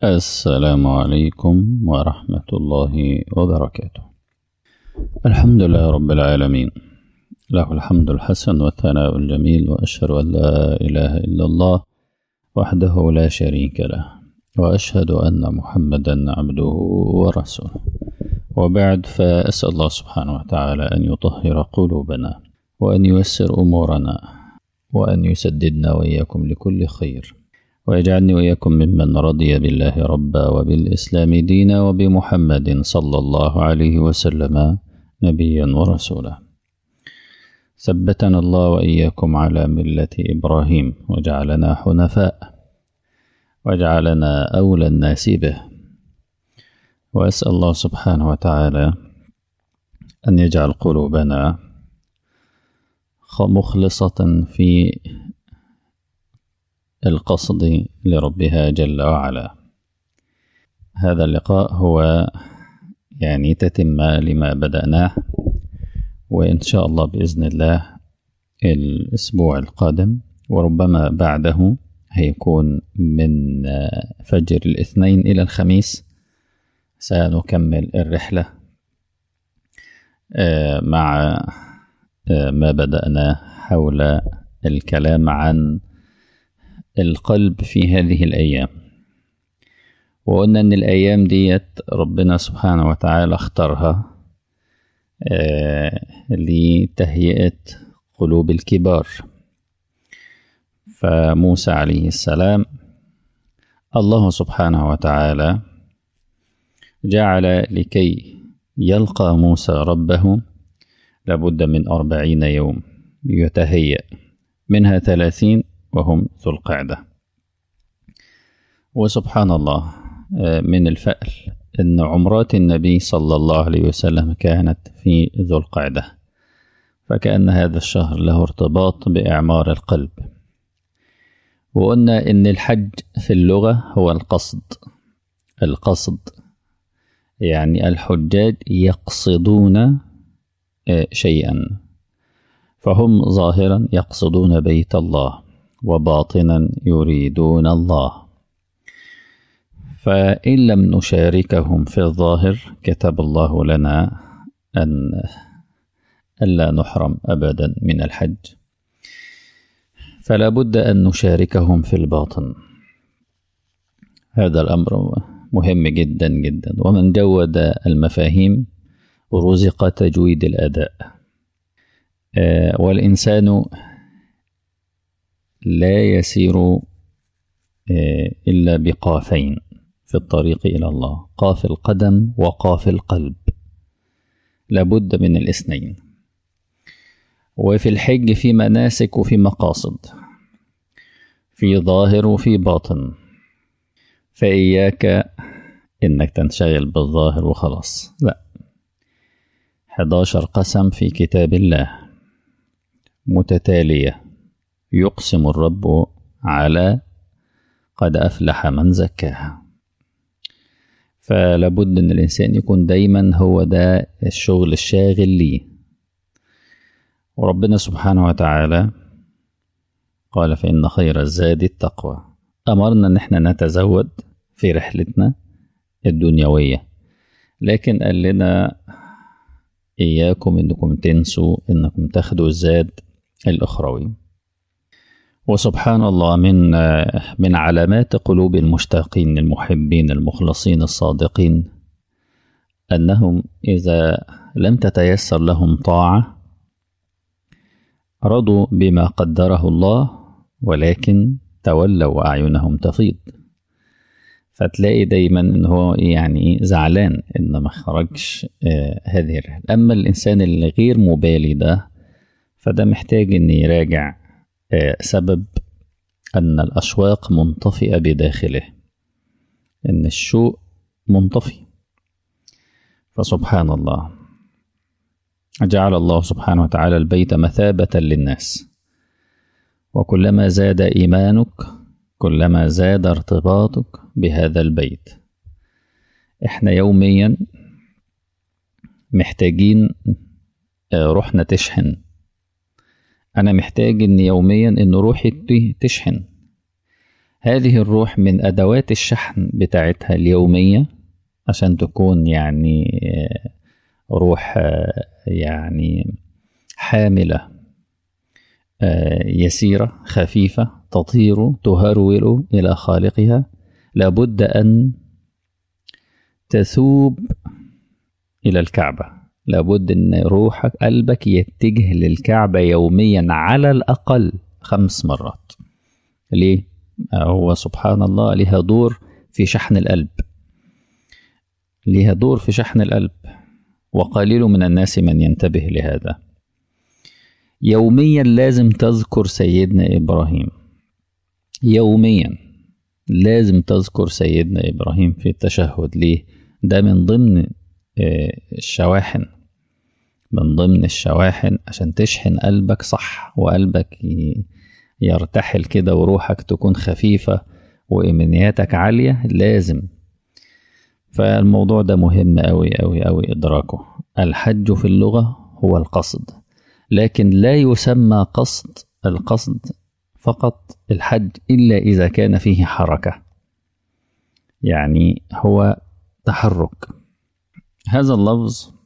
السلام عليكم ورحمة الله وبركاته الحمد لله رب العالمين له الحمد الحسن والثناء الجميل وأشهد أن لا إله إلا الله وحده لا شريك له وأشهد أن محمدا عبده ورسوله وبعد فأسأل الله سبحانه وتعالى أن يطهر قلوبنا وأن ييسر أمورنا وأن يسددنا وإياكم لكل خير ويجعلني وإياكم ممن رضي بالله ربا وبالإسلام دينا وبمحمد صلى الله عليه وسلم نبيا ورسولا ثبتنا الله وإياكم على ملة إبراهيم وجعلنا حنفاء وجعلنا أولى الناس به وأسأل الله سبحانه وتعالى أن يجعل قلوبنا مخلصة في القصد لربها جل وعلا هذا اللقاء هو يعني تتمة لما بدأناه وإن شاء الله بإذن الله الأسبوع القادم وربما بعده هيكون من فجر الاثنين إلى الخميس سنكمل الرحلة مع ما بدأنا حول الكلام عن القلب في هذه الأيام وقلنا إن الأيام ديت ربنا سبحانه وتعالى اختارها لتهيئة قلوب الكبار فموسى عليه السلام الله سبحانه وتعالى جعل لكي يلقى موسى ربه لابد من أربعين يوم يتهيأ منها ثلاثين وهم ذو القعدة وسبحان الله من الفأل أن عمرات النبي صلى الله عليه وسلم كانت في ذو القعدة فكأن هذا الشهر له ارتباط بإعمار القلب وقلنا إن الحج في اللغة هو القصد القصد يعني الحجاج يقصدون شيئا فهم ظاهرا يقصدون بيت الله وباطنا يريدون الله فإن لم نشاركهم في الظاهر كتب الله لنا أن ألا نحرم أبدا من الحج فلا بد أن نشاركهم في الباطن هذا الأمر مهم جدا جدا ومن جود المفاهيم رزق تجويد الأداء والإنسان لا يسير إلا بقافين في الطريق إلى الله قاف القدم وقاف القلب لابد من الاثنين وفي الحج في مناسك وفي مقاصد في ظاهر وفي باطن فإياك إنك تنشغل بالظاهر وخلاص لا 11 قسم في كتاب الله متتالية يقسم الرب على قد أفلح من زكاها فلابد أن الإنسان يكون دايما هو ده الشغل الشاغل ليه وربنا سبحانه وتعالى قال فإن خير الزاد التقوى أمرنا أن احنا نتزود في رحلتنا الدنيوية لكن قال لنا إياكم إنكم تنسوا إنكم تاخدوا الزاد الأخروي وسبحان الله من من علامات قلوب المشتاقين المحبين المخلصين الصادقين أنهم إذا لم تتيسر لهم طاعة رضوا بما قدره الله ولكن تولوا وأعينهم تفيض فتلاقي دايما ان هو يعني زعلان ان ما خرجش آه هذه الرحله اما الانسان اللي غير مبالي ده فده محتاج ان يراجع آه سبب ان الاشواق منطفئه بداخله ان الشوق منطفي فسبحان الله جعل الله سبحانه وتعالى البيت مثابه للناس وكلما زاد ايمانك كلما زاد ارتباطك بهذا البيت احنا يوميا محتاجين روحنا تشحن انا محتاج ان يوميا ان روحي تشحن هذه الروح من أدوات الشحن بتاعتها اليومية عشان تكون يعني روح يعني حاملة يسيرة خفيفة تطير تهرول إلى خالقها لابد أن تثوب إلى الكعبة لابد أن روحك قلبك يتجه للكعبة يوميا على الأقل خمس مرات ليه؟ هو سبحان الله لها دور في شحن القلب لها دور في شحن القلب وقليل من الناس من ينتبه لهذا يوميا لازم تذكر سيدنا إبراهيم يوميا لازم تذكر سيدنا إبراهيم في التشهد ليه ده من ضمن الشواحن من ضمن الشواحن عشان تشحن قلبك صح وقلبك يرتحل كده وروحك تكون خفيفة وإيمانياتك عالية لازم فالموضوع ده مهم أوي أوي أوي إدراكه الحج في اللغة هو القصد لكن لا يسمى قصد القصد فقط الحج إلا إذا كان فيه حركة يعني هو تحرك هذا اللفظ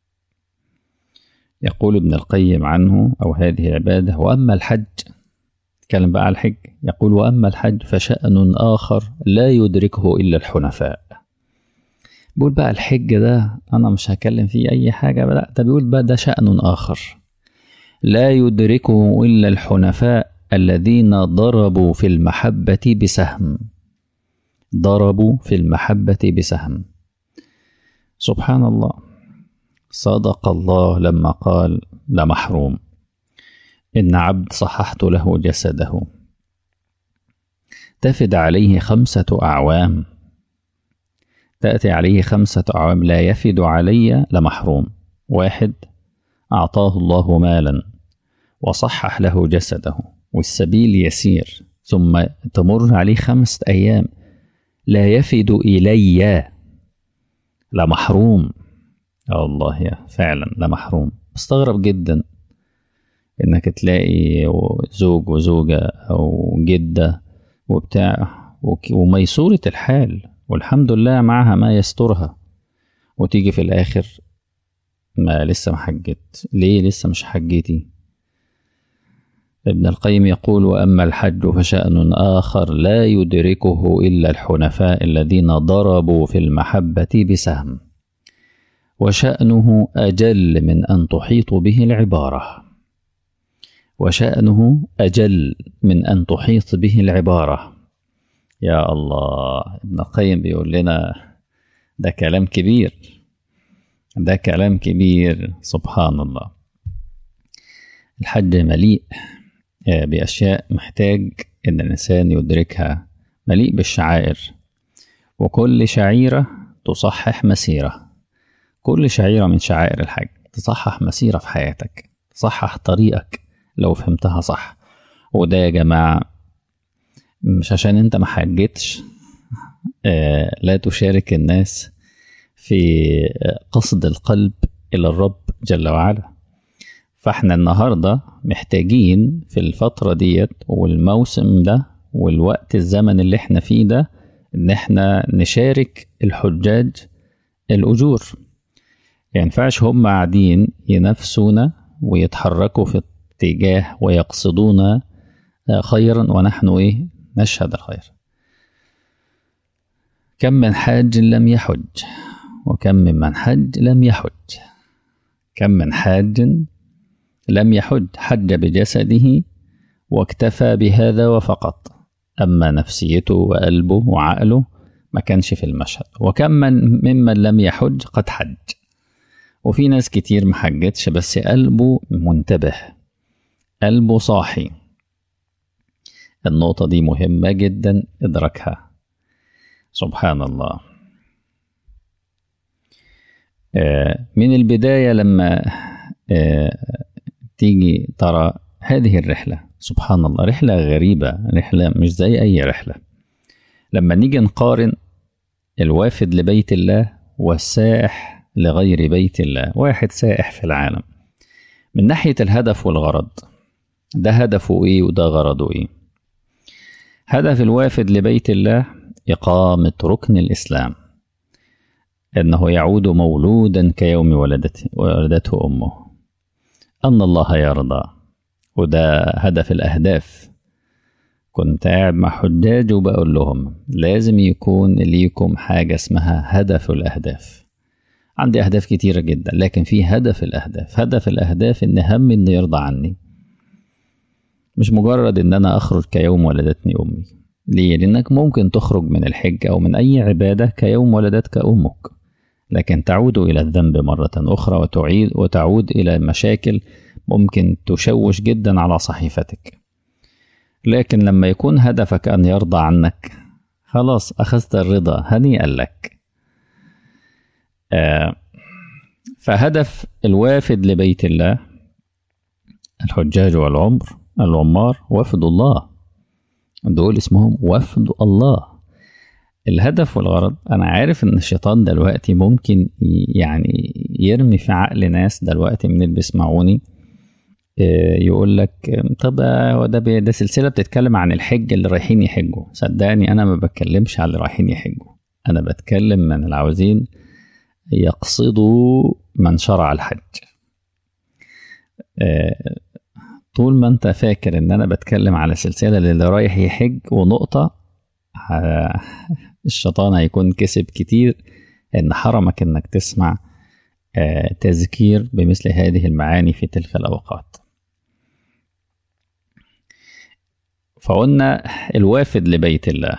يقول ابن القيم عنه أو هذه العبادة وأما الحج تكلم بقى على الحج يقول وأما الحج فشأن آخر لا يدركه إلا الحنفاء بيقول بقى الحج ده أنا مش هكلم فيه أي حاجة لا ده بيقول بقى ده شأن آخر لا يدركه إلا الحنفاء الذين ضربوا في المحبة بسهم ضربوا في المحبة بسهم سبحان الله صدق الله لما قال لمحروم إن عبد صححت له جسده تفد عليه خمسة أعوام تأتي عليه خمسة أعوام لا يفد علي لمحروم واحد أعطاه الله مالا وصحح له جسده والسبيل يسير ثم تمر عليه خمسة أيام لا يفد إلي لمحروم الله يا فعلا لمحروم استغرب جدا انك تلاقي زوج وزوجة او جدة وبتاع وميسورة الحال والحمد لله معها ما يسترها وتيجي في الاخر ما لسه ما حجت ليه لسه مش حجتي ابن القيم يقول واما الحج فشان اخر لا يدركه الا الحنفاء الذين ضربوا في المحبه بسهم وشانه اجل من ان تحيط به العباره وشانه اجل من ان تحيط به العباره يا الله ابن القيم بيقول لنا ده كلام كبير ده كلام كبير سبحان الله الحج مليء بأشياء محتاج إن الإنسان يدركها مليء بالشعائر وكل شعيرة تصحح مسيرة كل شعيرة من شعائر الحج تصحح مسيرة في حياتك تصحح طريقك لو فهمتها صح وده يا جماعة مش عشان انت ما حجتش آه لا تشارك الناس في قصد القلب إلى الرب جل وعلا فاحنا النهاردة محتاجين في الفترة ديت والموسم ده والوقت الزمن اللي احنا فيه ده ان احنا نشارك الحجاج الأجور ينفعش هم قاعدين ينافسونا ويتحركوا في اتجاه ويقصدون خيرا ونحن ايه نشهد الخير كم من حاج لم يحج وكم ممن حج لم يحج كم من حاج لم يحج حج بجسده واكتفى بهذا وفقط أما نفسيته وقلبه وعقله ما كانش في المشهد وكم من ممن لم يحج قد حج وفي ناس كتير ما حجتش بس قلبه منتبه قلبه صاحي النقطة دي مهمة جدا إدراكها سبحان الله من البداية لما تيجي ترى هذه الرحلة سبحان الله رحلة غريبة رحلة مش زي أي رحلة لما نيجي نقارن الوافد لبيت الله والسائح لغير بيت الله واحد سائح في العالم من ناحية الهدف والغرض ده هدفه إيه وده غرضه إيه هدف الوافد لبيت الله إقامة ركن الإسلام أنه يعود مولودا كيوم ولدته, ولدته أمه أن الله يرضى وده هدف الأهداف كنت قاعد مع حجاج وبقول لهم لازم يكون ليكم حاجة اسمها هدف الأهداف عندي أهداف كتيرة جدا لكن في هدف الأهداف هدف الأهداف إن همي إنه يرضى عني مش مجرد إن أنا أخرج كيوم ولدتني أمي ليه؟ لأنك ممكن تخرج من الحج أو من أي عبادة كيوم ولدتك أمك لكن تعود إلى الذنب مرة أخرى وتعيد وتعود إلى مشاكل ممكن تشوش جدا على صحيفتك لكن لما يكون هدفك أن يرضى عنك خلاص أخذت الرضا هنيئا لك آه فهدف الوافد لبيت الله الحجاج والعمر العمار وفد الله دول اسمهم وفد الله الهدف والغرض انا عارف ان الشيطان دلوقتي ممكن يعني يرمي في عقل ناس دلوقتي من اللي بيسمعوني يقول لك طب هو ده ده سلسله بتتكلم عن الحج اللي رايحين يحجوا صدقني انا ما بتكلمش على اللي رايحين يحجوا انا بتكلم من العاوزين يقصدوا من شرع الحج طول ما انت فاكر ان انا بتكلم على سلسله للي رايح يحج ونقطه الشيطان هيكون كسب كتير ان حرمك انك تسمع تذكير بمثل هذه المعاني في تلك الاوقات فقلنا الوافد لبيت الله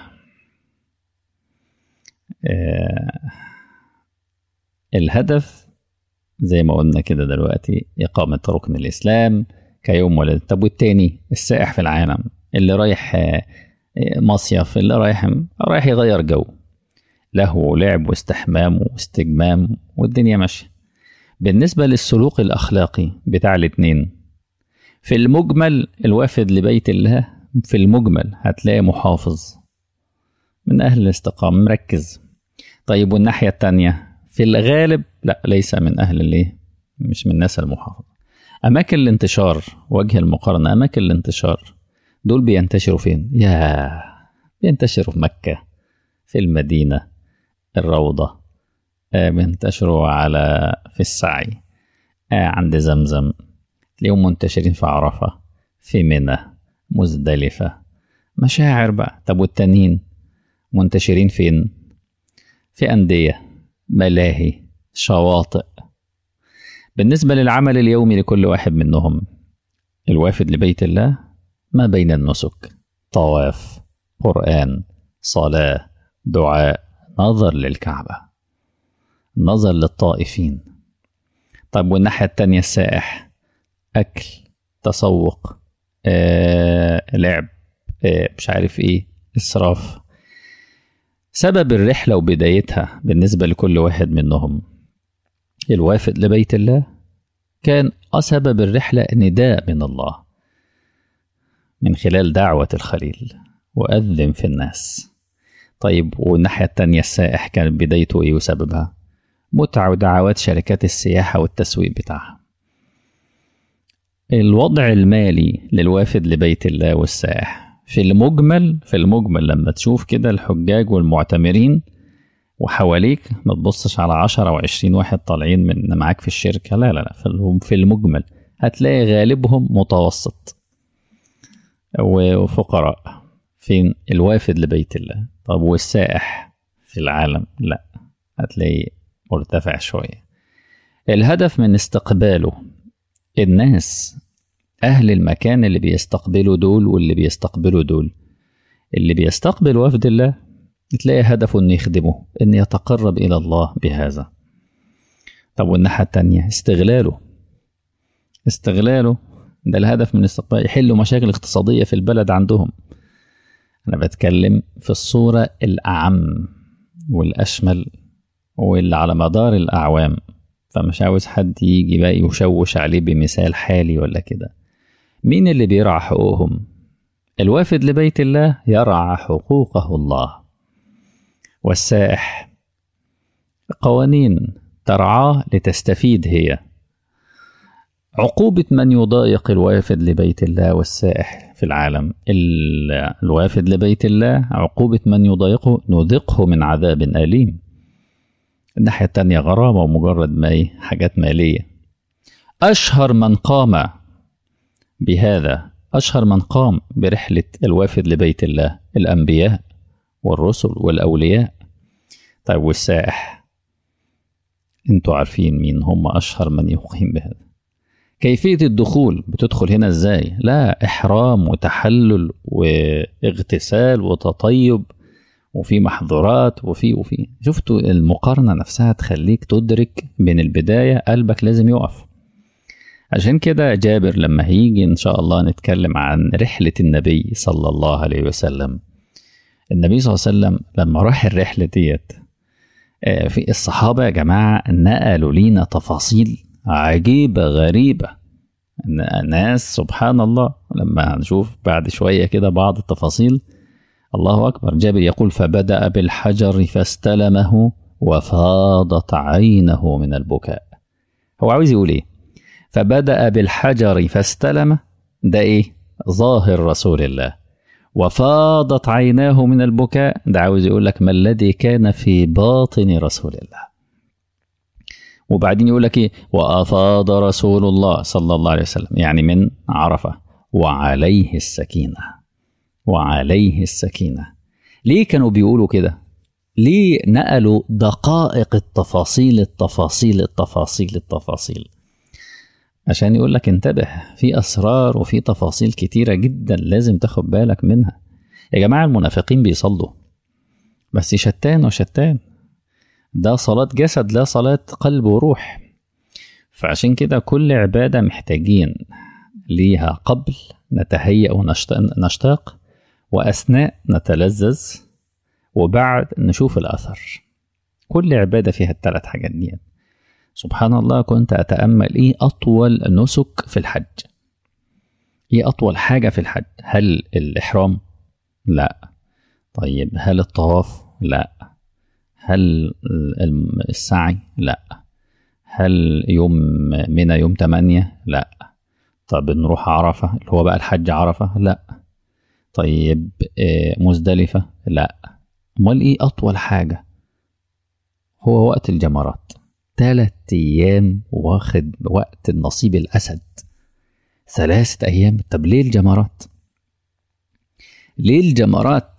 الهدف زي ما قلنا كده دلوقتي إقامة ركن الإسلام كيوم ولد طب والتاني السائح في العالم اللي رايح مصيف اللي رايح رايح يغير جو لهو ولعب واستحمام واستجمام والدنيا ماشية بالنسبة للسلوك الأخلاقي بتاع الاتنين في المجمل الوافد لبيت الله في المجمل هتلاقي محافظ من أهل الاستقامة مركز طيب والناحية التانية في الغالب لا ليس من أهل الايه مش من الناس المحافظة أماكن الانتشار وجه المقارنة أماكن الانتشار دول بينتشروا فين؟ يا بينتشروا في مكة في المدينة الروضة آه بينتشروا على في السعي آه عند زمزم تلاقيهم منتشرين في عرفة في منى مزدلفة مشاعر بقى طب والتانيين منتشرين فين؟ في أندية ملاهي شواطئ بالنسبة للعمل اليومي لكل واحد منهم الوافد لبيت الله ما بين النسك طواف قرآن صلاة دعاء نظر للكعبة نظر للطائفين طيب والناحية التانية السائح أكل تسوق آه، لعب آه، مش عارف إيه إسراف سبب الرحلة وبدايتها بالنسبة لكل واحد منهم الوافد لبيت الله كان سبب الرحلة نداء من الله من خلال دعوة الخليل وأذن في الناس طيب والناحية التانية السائح كانت بدايته إيه وسببها متعة ودعوات شركات السياحة والتسويق بتاعها الوضع المالي للوافد لبيت الله والسائح في المجمل في المجمل لما تشوف كده الحجاج والمعتمرين وحواليك ما تبصش على عشرة أو عشرين واحد طالعين من معاك في الشركة لا لا لا في المجمل هتلاقي غالبهم متوسط وفقراء فين الوافد لبيت الله طب والسائح في العالم لا هتلاقي مرتفع شوية الهدف من استقباله الناس أهل المكان اللي بيستقبلوا دول واللي بيستقبلوا دول اللي بيستقبل وفد الله تلاقي هدفه إنه يخدمه إن يتقرب إلى الله بهذا طب والناحية التانية استغلاله استغلاله ده الهدف من الاستقبال يحلوا مشاكل اقتصادية في البلد عندهم أنا بتكلم في الصورة الأعم والأشمل واللي على مدار الأعوام فمش عاوز حد يجي بقى يشوش عليه بمثال حالي ولا كده مين اللي بيرعى حقوقهم الوافد لبيت الله يرعى حقوقه الله والسائح قوانين ترعاه لتستفيد هي عقوبة من يضايق الوافد لبيت الله والسائح في العالم ال- الوافد لبيت الله عقوبة من يضايقه نذقه من عذاب أليم الناحية التانية غرامة ومجرد ما إيه حاجات مالية أشهر من قام بهذا أشهر من قام برحلة الوافد لبيت الله الأنبياء والرسل والأولياء طيب والسائح انتوا عارفين مين هم أشهر من يقيم بهذا كيفية الدخول بتدخل هنا ازاي لا إحرام وتحلل واغتسال وتطيب وفي محظورات وفي وفي شفتوا المقارنة نفسها تخليك تدرك من البداية قلبك لازم يقف عشان كده جابر لما هيجي إن شاء الله نتكلم عن رحلة النبي صلى الله عليه وسلم النبي صلى الله عليه وسلم لما راح الرحلة ديت آه، في الصحابة يا جماعة نقلوا لينا تفاصيل عجيبة غريبة ن- ناس سبحان الله لما هنشوف بعد شوية كده بعض التفاصيل الله أكبر جابر يقول فبدأ بالحجر فاستلمه وفاضت عينه من البكاء هو عاوز يقول إيه فبدأ بالحجر فاستلمه ده إيه ظاهر رسول الله وفاضت عيناه من البكاء ده عاوز يقول لك ما الذي كان في باطن رسول الله وبعدين يقول لك ايه وافاض رسول الله صلى الله عليه وسلم يعني من عرفه وعليه السكينه وعليه السكينه ليه كانوا بيقولوا كده ليه نقلوا دقائق التفاصيل التفاصيل التفاصيل التفاصيل عشان يقول لك انتبه في اسرار وفي تفاصيل كتيره جدا لازم تاخد بالك منها يا جماعه المنافقين بيصلوا بس شتان وشتان ده صلاة جسد لا صلاة قلب وروح فعشان كده كل عبادة محتاجين ليها قبل نتهيأ ونشتاق وأثناء نتلذذ وبعد نشوف الأثر كل عبادة فيها الثلاث حاجات دي سبحان الله كنت أتأمل إيه أطول نسك في الحج إيه أطول حاجة في الحج هل الإحرام لا طيب هل الطواف لا هل السعي لا هل يوم منى يوم تمانية لا طب نروح عرفة اللي هو بقى الحج عرفة لا طيب مزدلفة لا امال ايه اطول حاجة هو وقت الجمرات ثلاث ايام واخد وقت النصيب الاسد ثلاثة ايام طب ليه الجمرات ليه الجمرات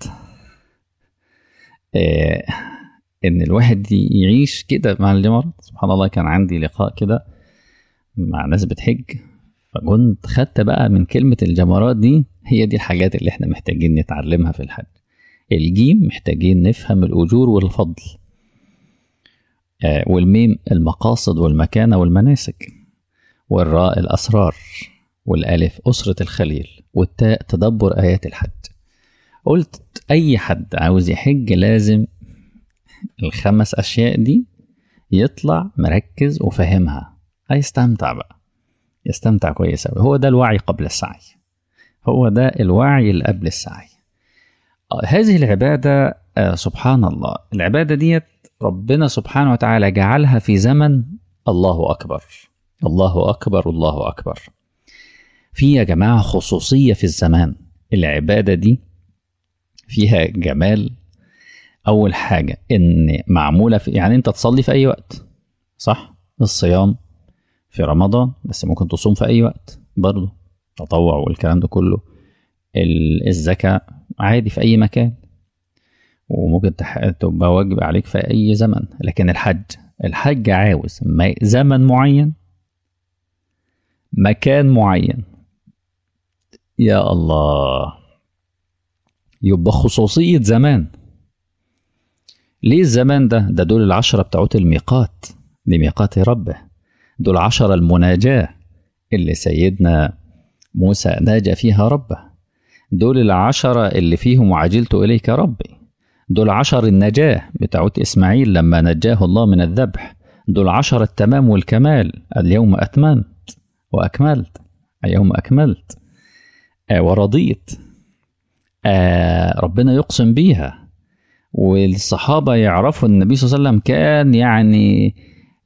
آه ان الواحد يعيش كده مع الجمرات سبحان الله كان عندي لقاء كده مع ناس بتحج فكنت خدت بقى من كلمة الجمرات دي هي دي الحاجات اللي احنا محتاجين نتعلمها في الحج الجيم محتاجين نفهم الأجور والفضل آه والميم المقاصد والمكانة والمناسك والراء الأسرار والألف أسرة الخليل والتاء تدبر آيات الحج قلت أي حد عاوز يحج لازم الخمس أشياء دي يطلع مركز وفاهمها هيستمتع بقى يستمتع كويس أوي هو ده الوعي قبل السعي هو ده الوعي اللي قبل السعي هذه العبادة آه سبحان الله العبادة ديت ربنا سبحانه وتعالى جعلها في زمن الله أكبر الله أكبر الله أكبر في يا جماعة خصوصية في الزمان العبادة دي فيها جمال أول حاجة إن معمولة في يعني أنت تصلي في أي وقت صح الصيام في رمضان بس ممكن تصوم في أي وقت برضه تطوع والكلام ده كله الزكاة عادي في أي مكان وممكن تبقى واجب عليك في أي زمن لكن الحج الحج عاوز زمن معين مكان معين يا الله يبقى خصوصية زمان ليه الزمان ده ده دول العشرة بتوعت الميقات لميقات ربه دول عشرة المناجاة اللي سيدنا موسى ناجى فيها ربه دول العشرة اللي فيهم وعجلت إليك ربي دول عشر النجاة بتاعت إسماعيل لما نجاه الله من الذبح دول عشر التمام والكمال اليوم أتممت وأكملت اليوم أكملت آه ورضيت آه ربنا يقسم بيها والصحابة يعرفوا النبي صلى الله عليه وسلم كان يعني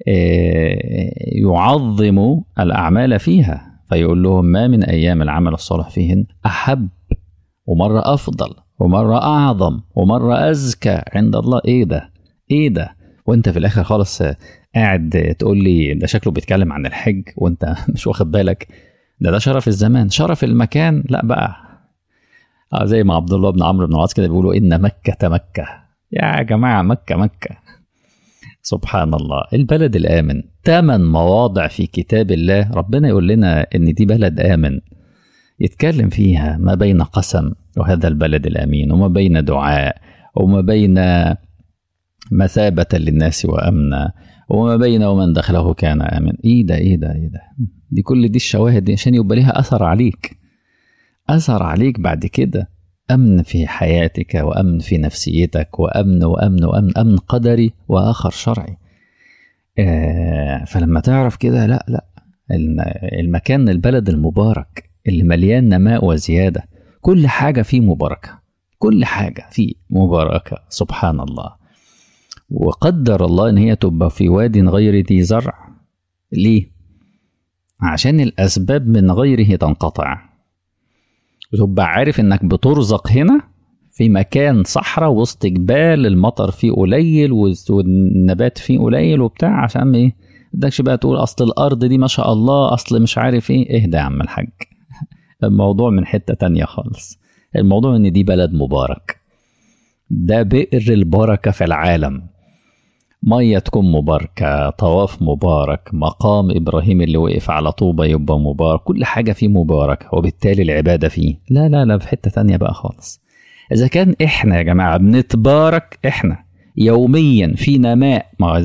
يعظم الأعمال فيها فيقول لهم ما من أيام العمل الصالح فيهن أحب ومرة أفضل ومرة أعظم ومرة أزكى عند الله إيه ده إيه ده وأنت في الآخر خالص قاعد تقول لي ده شكله بيتكلم عن الحج وأنت مش واخد بالك ده ده شرف الزمان شرف المكان لا بقى آه زي ما عبد الله بن عمرو بن العاص كده بيقولوا إن مكة مكة يا جماعة مكة مكة سبحان الله البلد الآمن ثمان مواضع في كتاب الله ربنا يقول لنا إن دي بلد آمن يتكلم فيها ما بين قسم وهذا البلد الأمين وما بين دعاء وما بين مثابة للناس وأمنا وما بين ومن دخله كان آمن إيه ده إيه ده إيه ده دي كل دي الشواهد دي عشان يبقى ليها أثر عليك أثر عليك بعد كده أمن في حياتك وأمن في نفسيتك وأمن وأمن وأمن أمن قدري وآخر شرعي آه فلما تعرف كده لا لا المكان البلد المبارك اللي مليان نماء وزيادة كل حاجة فيه مباركة كل حاجة فيه مباركة سبحان الله وقدر الله إن هي تبقى في واد غير ذي زرع ليه؟ عشان الأسباب من غيره تنقطع وتبقى عارف إنك بترزق هنا في مكان صحراء وسط جبال المطر فيه قليل والنبات فيه قليل وبتاع عشان ايه بدكش بقى تقول اصل الارض دي ما شاء الله اصل مش عارف ايه اهدى يا عم الحاج الموضوع من حتة تانية خالص الموضوع ان دي بلد مبارك ده بئر البركة في العالم مية تكون مباركة طواف مبارك مقام إبراهيم اللي وقف على طوبة يبقى مبارك كل حاجة فيه مباركة وبالتالي العبادة فيه لا لا لا في حتة تانية بقى خالص إذا كان إحنا يا جماعة بنتبارك إحنا يوميا في نماء مع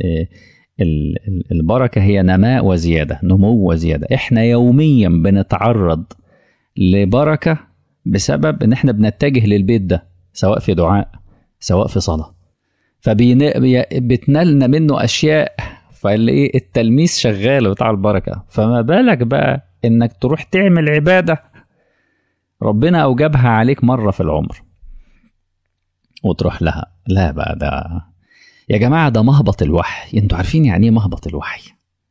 البركة هي نماء وزيادة نمو وزيادة إحنا يوميا بنتعرض لبركة بسبب إن إحنا بنتجه للبيت ده سواء في دعاء سواء في صلاة فبتنالنا منه أشياء فالإيه التلميذ شغال بتاع البركة فما بالك بقى إنك تروح تعمل عبادة ربنا أوجبها عليك مرة في العمر وتروح لها لا بقى ده يا جماعة ده مهبط الوحي انتوا عارفين يعني ايه مهبط الوحي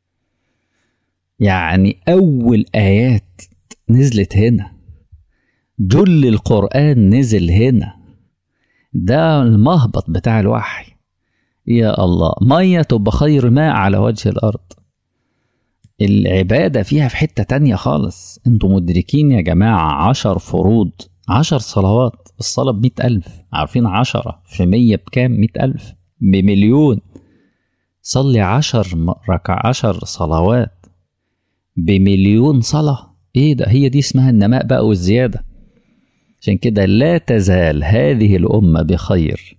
يعني أول آيات نزلت هنا جل القرآن نزل هنا ده المهبط بتاع الوحي يا الله مية تبقى خير ماء على وجه الأرض العبادة فيها في حتة تانية خالص انتوا مدركين يا جماعة عشر فروض عشر صلوات الصلاة بمئة ألف عارفين عشرة في مية بكام مئة ألف بمليون صلي عشر ركع عشر صلوات بمليون صلاة ايه ده هي دي اسمها النماء بقى والزيادة عشان كده لا تزال هذه الأمة بخير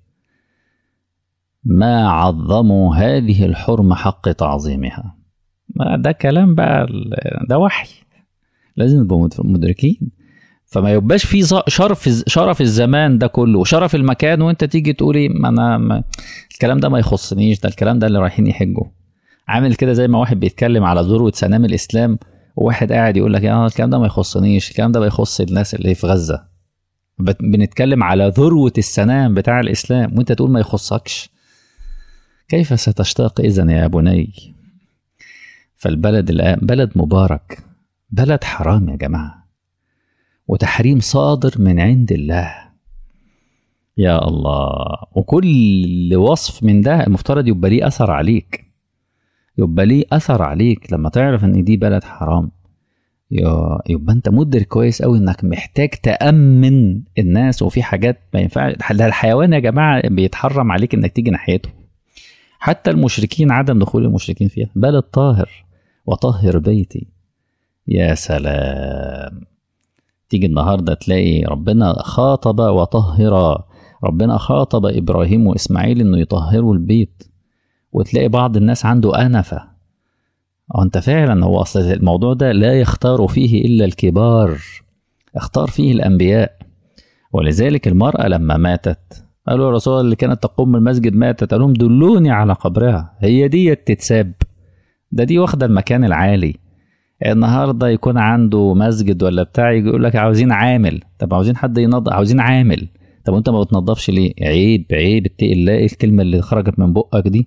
ما عظموا هذه الحرمة حق تعظيمها ما ده كلام بقى ده وحي لازم نبقى مدركين فما يبقاش في شرف شرف الزمان ده كله وشرف المكان وانت تيجي تقولي ما انا ما الكلام ده ما يخصنيش ده الكلام ده اللي رايحين يحجوا عامل كده زي ما واحد بيتكلم على ذروه سنام الاسلام وواحد قاعد يقول لك اه الكلام ده ما يخصنيش الكلام ده بيخص الناس اللي في غزه بنتكلم على ذروه السنام بتاع الاسلام وانت تقول ما يخصكش كيف ستشتاق اذا يا بني فالبلد الآن بلد مبارك بلد حرام يا جماعة وتحريم صادر من عند الله يا الله وكل وصف من ده المفترض يبقى ليه أثر عليك يبقى ليه أثر عليك لما تعرف إن دي بلد حرام يبقى أنت مدرك كويس أوي إنك محتاج تأمن الناس وفي حاجات ما ينفعش ده الحيوان يا جماعة بيتحرم عليك إنك تيجي ناحيته حتى المشركين عدم دخول المشركين فيها بلد طاهر وطهر بيتي يا سلام تيجي النهاردة تلاقي ربنا خاطب وطهر ربنا خاطب إبراهيم وإسماعيل إنه يطهروا البيت وتلاقي بعض الناس عنده أنفة وأنت فعلا هو أصل الموضوع ده لا يختار فيه إلا الكبار اختار فيه الأنبياء ولذلك المرأة لما ماتت قالوا الرسول اللي كانت تقوم المسجد ماتت قال لهم دلوني على قبرها هي دي تتساب ده دي واخده المكان العالي النهارده يكون عنده مسجد ولا بتاع يجي يقول لك عاوزين عامل طب عاوزين حد ينظف عاوزين عامل طب وانت ما بتنظفش ليه عيب عيب اتقي الله ايه الكلمه اللي خرجت من بقك دي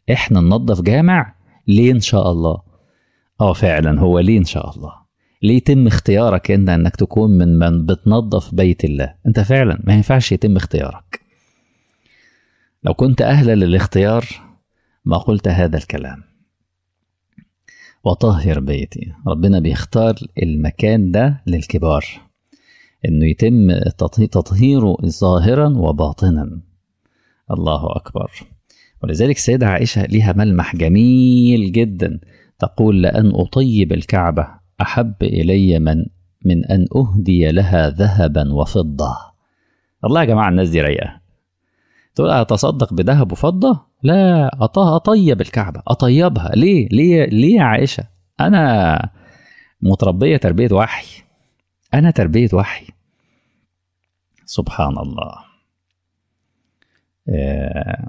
احنا ننظف جامع ليه ان شاء الله اه فعلا هو ليه ان شاء الله ليه يتم اختيارك انت انك تكون من من بتنظف بيت الله انت فعلا ما ينفعش يتم اختيارك لو كنت اهلا للاختيار ما قلت هذا الكلام وطهر بيتي ربنا بيختار المكان ده للكبار انه يتم تطهيره ظاهرا وباطنا الله اكبر ولذلك السيدة عائشة لها ملمح جميل جدا تقول لأن أطيب الكعبة أحب إلي من من أن أهدي لها ذهبا وفضة الله يا جماعة الناس دي رايقة تقول أتصدق بذهب وفضة لا أطيب الكعبة أطيبها ليه ليه ليه يا عائشة أنا متربية تربية وحي أنا تربية وحي سبحان الله آه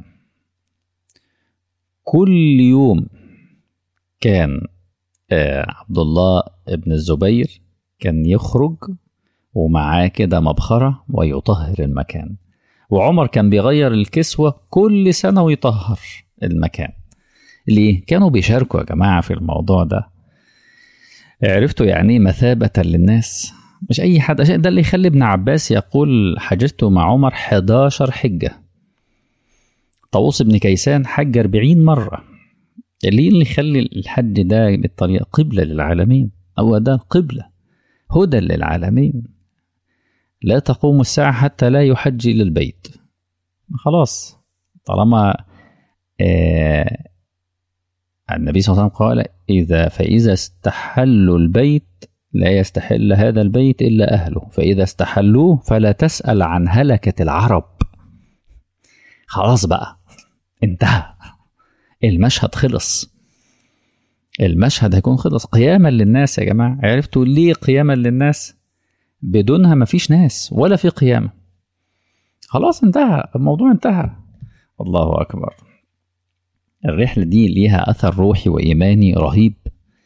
كل يوم كان آه عبد الله ابن الزبير كان يخرج ومعاه كده مبخرة ويطهر المكان وعمر كان بيغير الكسوة كل سنة ويطهر المكان ليه؟ كانوا بيشاركوا يا جماعة في الموضوع ده عرفتوا يعني مثابة للناس مش أي حد عشان ده اللي يخلي ابن عباس يقول حججت مع عمر 11 حجة طاووس بن كيسان حج 40 مرة ليه اللي يخلي الحج ده بالطريقة قبلة للعالمين هو ده قبلة هدى للعالمين لا تقوم الساعة حتى لا يحج إلى البيت خلاص طالما آه النبي صلى الله عليه وسلم قال إذا فإذا استحلوا البيت لا يستحل هذا البيت إلا أهله فإذا استحلوه فلا تسأل عن هلكة العرب خلاص بقى انتهى المشهد خلص المشهد هيكون خلص قياما للناس يا جماعة عرفتوا ليه قياما للناس بدونها مفيش ناس ولا في قيامة خلاص انتهى الموضوع انتهى الله أكبر الرحلة دي ليها أثر روحي وإيماني رهيب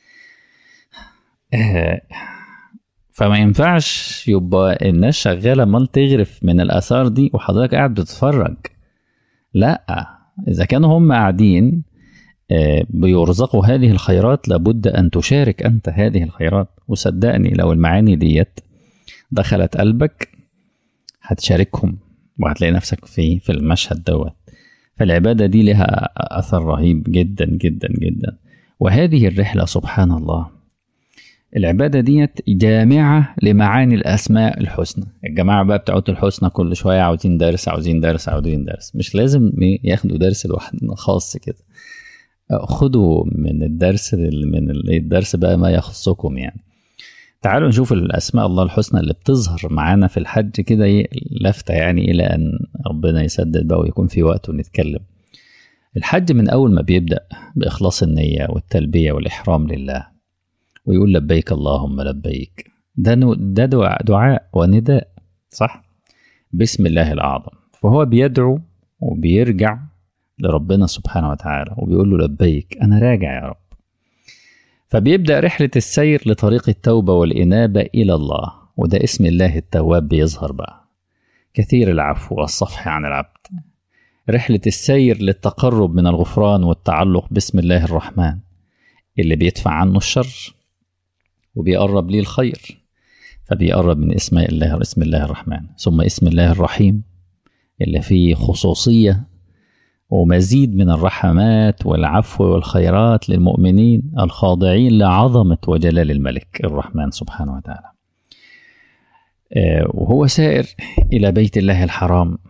فما ينفعش يبقى الناس شغالة مال تغرف من الآثار دي وحضرتك قاعد بتتفرج لا إذا كانوا هم قاعدين بيرزقوا هذه الخيرات لابد أن تشارك أنت هذه الخيرات وصدقني لو المعاني ديت دخلت قلبك هتشاركهم وهتلاقي نفسك في في المشهد دوت فالعبادة دي لها أثر رهيب جدا جدا جدا وهذه الرحلة سبحان الله العبادة ديت جامعة لمعاني الأسماء الحسنى الجماعة بقى بتوع الحسنى كل شوية عاوزين درس عاوزين درس عاوزين درس مش لازم ياخدوا درس لوحدنا خاص كده خدوا من الدرس من الدرس بقى ما يخصكم يعني تعالوا نشوف الأسماء الله الحسنى اللي بتظهر معانا في الحج كده لفتة يعني إلى أن ربنا يسدد بقى ويكون في وقت ونتكلم الحج من أول ما بيبدأ بإخلاص النية والتلبية والإحرام لله ويقول لبيك اللهم لبيك ده ده دعاء, دعاء ونداء صح بسم الله الأعظم فهو بيدعو وبيرجع لربنا سبحانه وتعالى وبيقول له لبيك أنا راجع يا رب فبيبدأ رحلة السير لطريق التوبة والإنابة إلى الله وده اسم الله التواب بيظهر بقى كثير العفو والصفح عن العبد رحلة السير للتقرب من الغفران والتعلق باسم الله الرحمن اللي بيدفع عنه الشر وبيقرب ليه الخير فبيقرب من اسم الله اسم الله الرحمن ثم اسم الله الرحيم اللي فيه خصوصية ومزيد من الرحمات والعفو والخيرات للمؤمنين الخاضعين لعظمة وجلال الملك الرحمن سبحانه وتعالى وهو سائر إلى بيت الله الحرام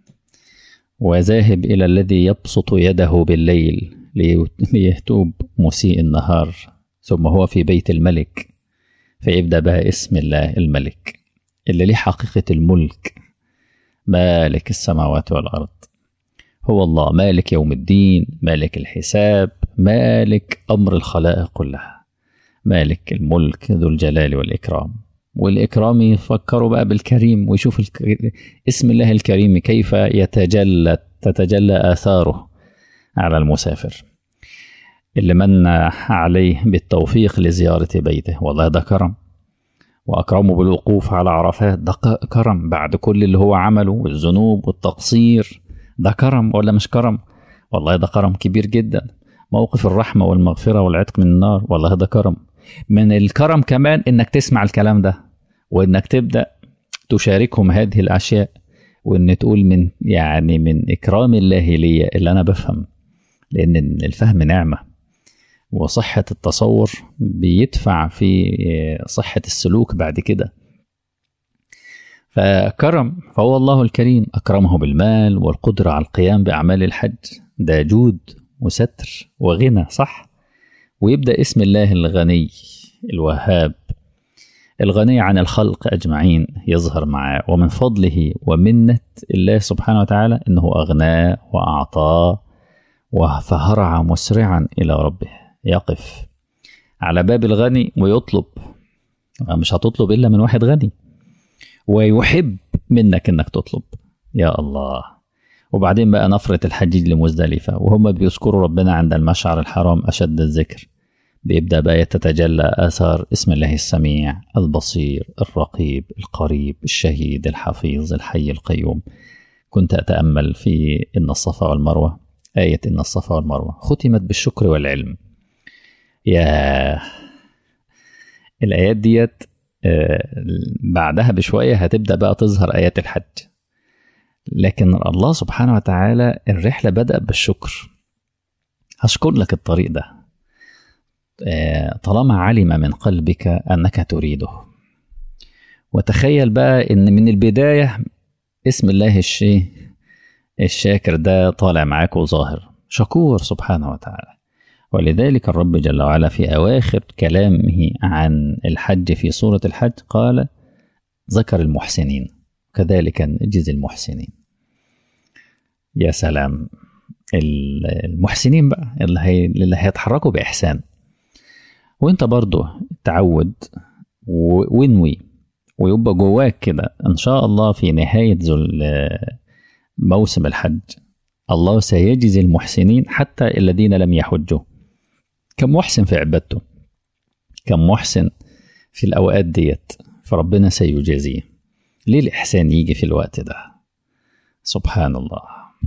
وذاهب إلى الذي يبسط يده بالليل ليتوب مسيء النهار ثم هو في بيت الملك فيبدأ بها اسم الله الملك اللي ليه حقيقة الملك مالك السماوات والأرض هو الله مالك يوم الدين مالك الحساب مالك أمر الخلائق كلها مالك الملك ذو الجلال والإكرام والإكرام يفكروا بقى بالكريم ويشوف الك... اسم الله الكريم كيف يتجلى تتجلى آثاره على المسافر اللي من عليه بالتوفيق لزيارة بيته والله ده كرم وأكرمه بالوقوف على عرفات ده كرم بعد كل اللي هو عمله والذنوب والتقصير ده كرم ولا مش كرم والله ده كرم كبير جدا موقف الرحمة والمغفرة والعتق من النار والله ده كرم من الكرم كمان انك تسمع الكلام ده وانك تبدأ تشاركهم هذه الاشياء وان تقول من يعني من اكرام الله لي اللي انا بفهم لان الفهم نعمه وصحه التصور بيدفع في صحه السلوك بعد كده فكرم فهو الله الكريم اكرمه بالمال والقدره على القيام باعمال الحج ده جود وستر وغنى صح ويبدا اسم الله الغني الوهاب الغني عن الخلق أجمعين يظهر معاه ومن فضله ومنة الله سبحانه وتعالى أنه أغناه وأعطاه فهرع مسرعا إلى ربه يقف على باب الغني ويطلب مش هتطلب إلا من واحد غني ويحب منك أنك تطلب يا الله وبعدين بقى نفرة الحجيج لمزدلفة وهم بيذكروا ربنا عند المشعر الحرام أشد الذكر بيبدأ بقى يتتجلى آثار اسم الله السميع البصير الرقيب القريب الشهيد الحفيظ الحي القيوم كنت أتأمل في إن الصفا والمروة آية إن الصفا والمروة ختمت بالشكر والعلم يا الآيات ديت بعدها بشوية هتبدأ بقى تظهر آيات الحج لكن الله سبحانه وتعالى الرحلة بدأ بالشكر هشكر لك الطريق ده طالما علم من قلبك انك تريده وتخيل بقى ان من البدايه اسم الله الشيء الشاكر ده طالع معاك وظاهر شكور سبحانه وتعالى ولذلك الرب جل وعلا في اواخر كلامه عن الحج في سوره الحج قال ذكر المحسنين كذلك نجزي المحسنين يا سلام المحسنين بقى اللي, هي اللي هيتحركوا باحسان وانت برضه تعود وانوي ويبقى جواك كده ان شاء الله في نهاية موسم الحج الله سيجزي المحسنين حتى الذين لم يحجوا كم محسن في عبادته كم محسن في الأوقات ديت فربنا سيجازيه ليه الإحسان يجي في الوقت ده سبحان الله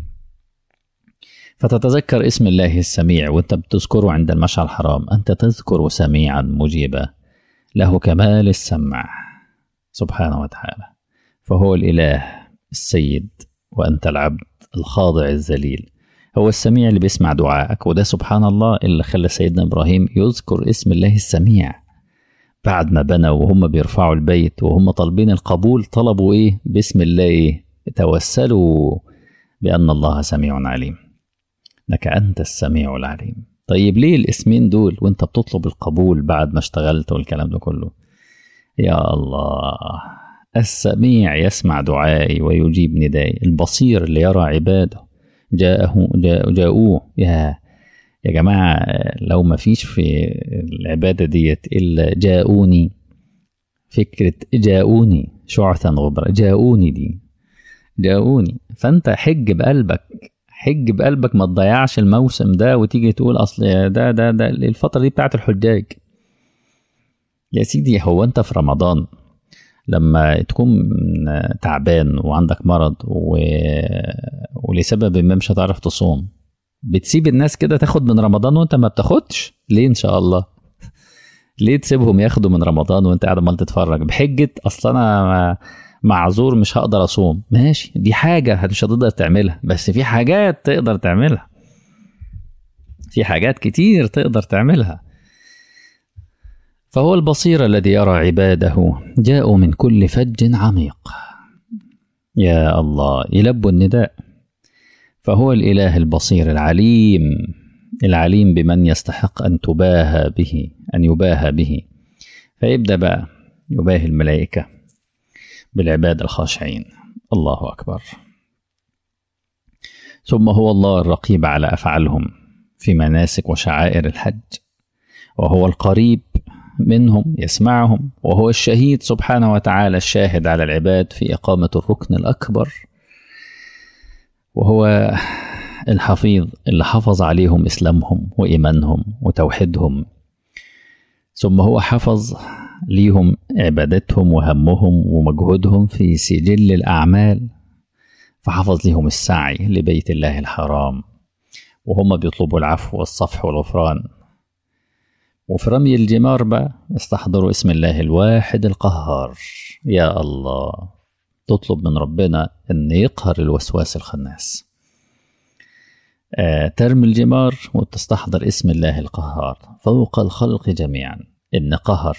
فتتذكر اسم الله السميع وانت بتذكره عند المشعر الحرام انت تذكر سميعا مجيبا له كمال السمع سبحانه وتعالى فهو الاله السيد وانت العبد الخاضع الذليل هو السميع اللي بيسمع دعائك وده سبحان الله اللي خلى سيدنا ابراهيم يذكر اسم الله السميع بعد ما بنوا وهم بيرفعوا البيت وهم طالبين القبول طلبوا ايه باسم الله ايه توسلوا بان الله سميع عليم انك انت السميع العليم طيب ليه الاسمين دول وانت بتطلب القبول بعد ما اشتغلت والكلام ده كله يا الله السميع يسمع دعائي ويجيب ندائي البصير اللي يرى عباده جاءه جاء جاءوه يا يا جماعة لو ما فيش في العبادة ديت إلا جاءوني فكرة جاءوني شعثا غبرا جاءوني دي جاءوني فأنت حج بقلبك حج بقلبك ما تضيعش الموسم ده وتيجي تقول أصل ده ده ده الفترة دي بتاعت الحجاج يا سيدي هو أنت في رمضان لما تكون تعبان وعندك مرض و... ولسبب ما مش هتعرف تصوم بتسيب الناس كده تاخد من رمضان وانت ما بتاخدش ليه ان شاء الله ليه تسيبهم ياخدوا من رمضان وانت قاعد عمال تتفرج بحجه اصل انا معذور مش هقدر اصوم ماشي دي حاجه مش هتقدر تعملها بس في حاجات تقدر تعملها في حاجات كتير تقدر تعملها فهو البصير الذي يرى عباده جاءوا من كل فج عميق يا الله يلبوا النداء فهو الاله البصير العليم العليم بمن يستحق ان تباهى به ان يباهى به فيبدا بقى يباهي الملائكه بالعباد الخاشعين الله اكبر ثم هو الله الرقيب على افعالهم في مناسك وشعائر الحج وهو القريب منهم يسمعهم وهو الشهيد سبحانه وتعالى الشاهد على العباد في إقامة الركن الأكبر وهو الحفيظ اللي حفظ عليهم إسلامهم وإيمانهم وتوحيدهم ثم هو حفظ ليهم عبادتهم وهمهم ومجهودهم في سجل الأعمال فحفظ لهم السعي لبيت الله الحرام وهم بيطلبوا العفو والصفح والغفران وفي رمي الجمار بقى يستحضروا اسم الله الواحد القهار يا الله تطلب من ربنا أن يقهر الوسواس الخناس آه ترمي الجمار وتستحضر اسم الله القهار فوق الخلق جميعا إن قهر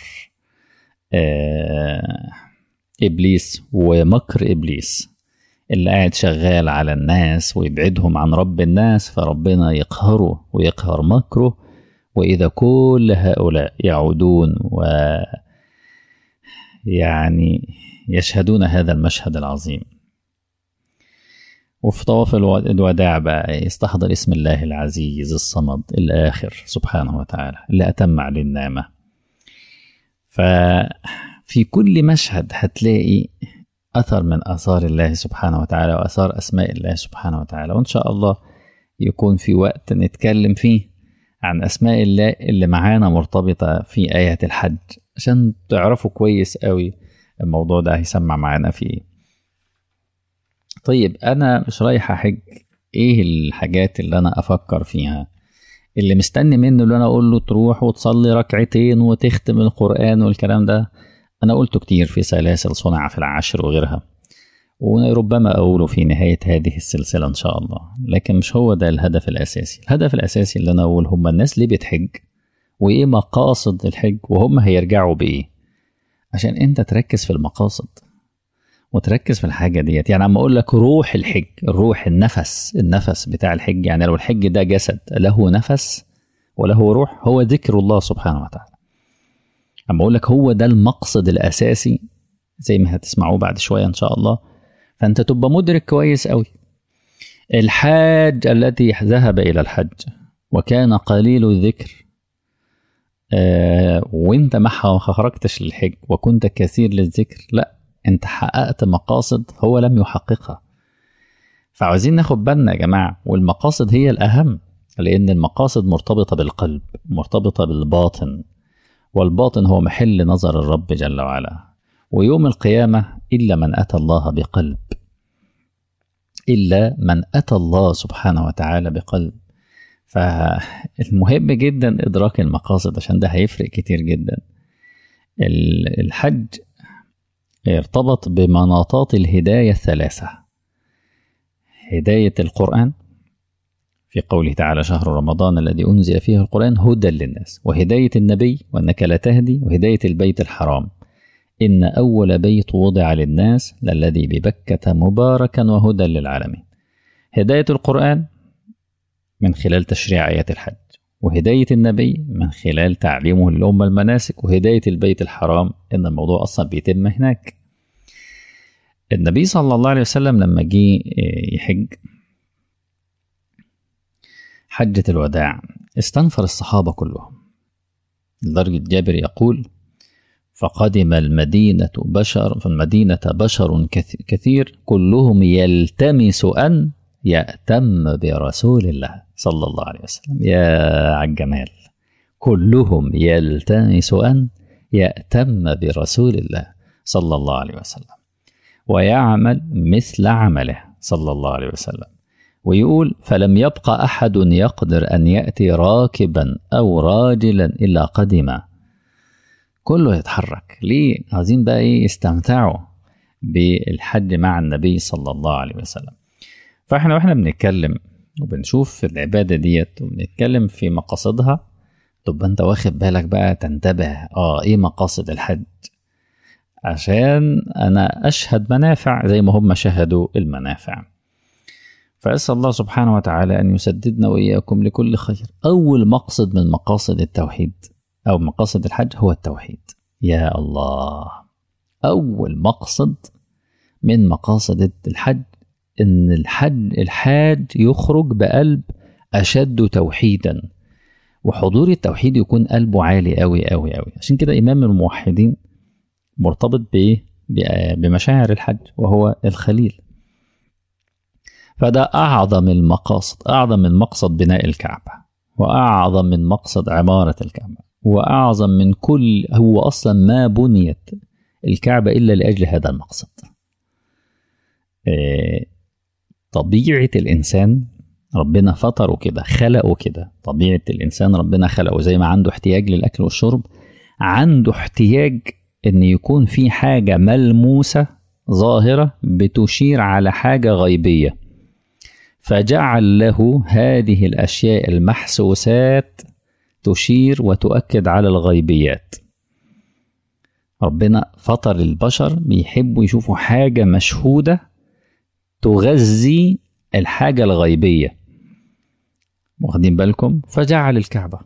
آه إبليس ومكر إبليس اللي قاعد شغال على الناس ويبعدهم عن رب الناس فربنا يقهره ويقهر مكره وإذا كل هؤلاء يعودون و يعني يشهدون هذا المشهد العظيم وفي طواف الوداع بقى يستحضر اسم الله العزيز الصمد الآخر سبحانه وتعالى اللي أتم عليه النعمة ففي كل مشهد هتلاقي أثر من آثار الله سبحانه وتعالى وآثار أسماء الله سبحانه وتعالى وإن شاء الله يكون في وقت نتكلم فيه عن أسماء الله اللي معانا مرتبطة في آية الحج عشان تعرفوا كويس قوي الموضوع ده هيسمع معانا فيه طيب أنا مش رايح أحج إيه الحاجات اللي أنا أفكر فيها اللي مستني منه اللي أنا أقول له تروح وتصلي ركعتين وتختم القرآن والكلام ده أنا قلته كتير في سلاسل صنع في العشر وغيرها وربما أقوله في نهاية هذه السلسلة إن شاء الله لكن مش هو ده الهدف الأساسي الهدف الأساسي اللي أنا أقول هم الناس ليه بتحج وإيه مقاصد الحج وهم هيرجعوا بإيه عشان أنت تركز في المقاصد وتركز في الحاجة ديت يعني أما أقول لك روح الحج الروح النفس النفس بتاع الحج يعني لو الحج ده جسد له نفس وله روح هو ذكر الله سبحانه وتعالى أما أقول لك هو ده المقصد الأساسي زي ما هتسمعوه بعد شوية إن شاء الله فأنت تبقى مدرك كويس أوي الحاج الذي ذهب إلى الحج وكان قليل الذكر آه وانت ما خرجتش للحج وكنت كثير للذكر لا انت حققت مقاصد هو لم يحققها فعاوزين ناخد بالنا يا جماعة والمقاصد هي الأهم لأن المقاصد مرتبطة بالقلب مرتبطة بالباطن والباطن هو محل نظر الرب جل وعلا ويوم القيامة إلا من أتى الله بقلب إلا من أتى الله سبحانه وتعالى بقلب فالمهم جدا إدراك المقاصد عشان ده هيفرق كتير جدا الحج ارتبط بمناطات الهداية الثلاثة هداية القرآن في قوله تعالى شهر رمضان الذي أنزل فيه القرآن هدى للناس وهداية النبي وأنك لا تهدي وهداية البيت الحرام إن أول بيت وضع للناس للذي ببكة مباركا وهدى للعالمين هداية القرآن من خلال تشريع آيات الحج وهداية النبي من خلال تعليمه للأمة المناسك وهداية البيت الحرام إن الموضوع أصلا بيتم هناك النبي صلى الله عليه وسلم لما جه يحج حجة الوداع استنفر الصحابة كلهم لدرجة جابر يقول فقدم المدينة بشر في المدينة بشر كثير كلهم يلتمس أن يأتم برسول الله صلى الله عليه وسلم يا عالجمال كلهم يلتمس أن يأتم برسول الله صلى الله عليه وسلم ويعمل مثل عمله صلى الله عليه وسلم ويقول فلم يبق أحد يقدر أن يأتي راكبا أو راجلا إلا قدم كله يتحرك ليه عايزين بقى ايه يستمتعوا بالحج مع النبي صلى الله عليه وسلم فاحنا واحنا بنتكلم وبنشوف العبادة ديت وبنتكلم في مقاصدها تبقى انت واخد بالك بقى تنتبه اه ايه مقاصد الحج عشان انا اشهد منافع زي ما هم شهدوا المنافع فأسأل الله سبحانه وتعالى أن يسددنا وإياكم لكل خير أول مقصد من مقاصد التوحيد أو مقاصد الحج هو التوحيد يا الله أول مقصد من مقاصد الحج إن الحج الحاج يخرج بقلب أشد توحيدا وحضور التوحيد يكون قلبه عالي أوي أوي أوي عشان كده إمام الموحدين مرتبط بإيه؟ بمشاعر الحج وهو الخليل فده أعظم المقاصد أعظم من مقصد بناء الكعبة وأعظم من مقصد عمارة الكعبة وأعظم من كل هو أصلا ما بنيت الكعبة إلا لأجل هذا المقصد طبيعة الإنسان ربنا فطره كده خلقه كده طبيعة الإنسان ربنا خلقه زي ما عنده احتياج للأكل والشرب عنده احتياج إن يكون في حاجة ملموسة ظاهرة بتشير على حاجة غيبية فجعل له هذه الأشياء المحسوسات تشير وتؤكد على الغيبيات ربنا فطر البشر بيحبوا يشوفوا حاجة مشهودة تغذي الحاجة الغيبية واخدين بالكم فجعل الكعبة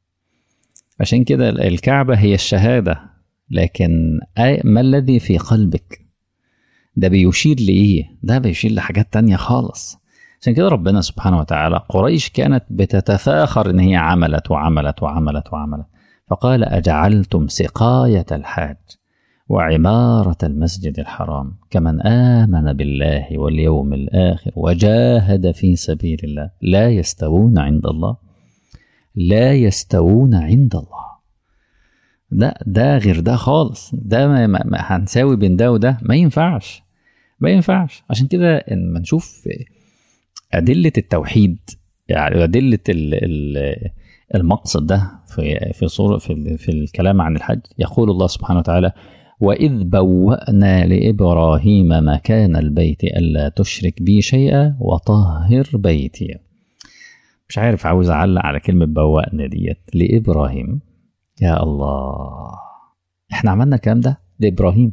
عشان كده الكعبة هي الشهادة لكن ما الذي في قلبك ده بيشير لإيه ده بيشير لحاجات تانية خالص عشان كده ربنا سبحانه وتعالى قريش كانت بتتفاخر إن هي عملت وعملت وعملت وعملت فقال أجعلتم سقاية الحاج وعمارة المسجد الحرام كمن آمن بالله واليوم الآخر وجاهد في سبيل الله لا يستوون عند الله لا يستوون عند الله لا ده غير ده خالص ده ما, ما, ما هنساوي بين ده وده ما ينفعش ما ينفعش عشان كده لما نشوف أدلة التوحيد يعني أدلة المقصد ده في في صورة في, في الكلام عن الحج يقول الله سبحانه وتعالى وإذ بوأنا لإبراهيم مكان البيت ألا تشرك بي شيئا وطهر بيتي مش عارف عاوز أعلق على كلمة بوأنا ديت لإبراهيم يا الله احنا عملنا الكلام ده لإبراهيم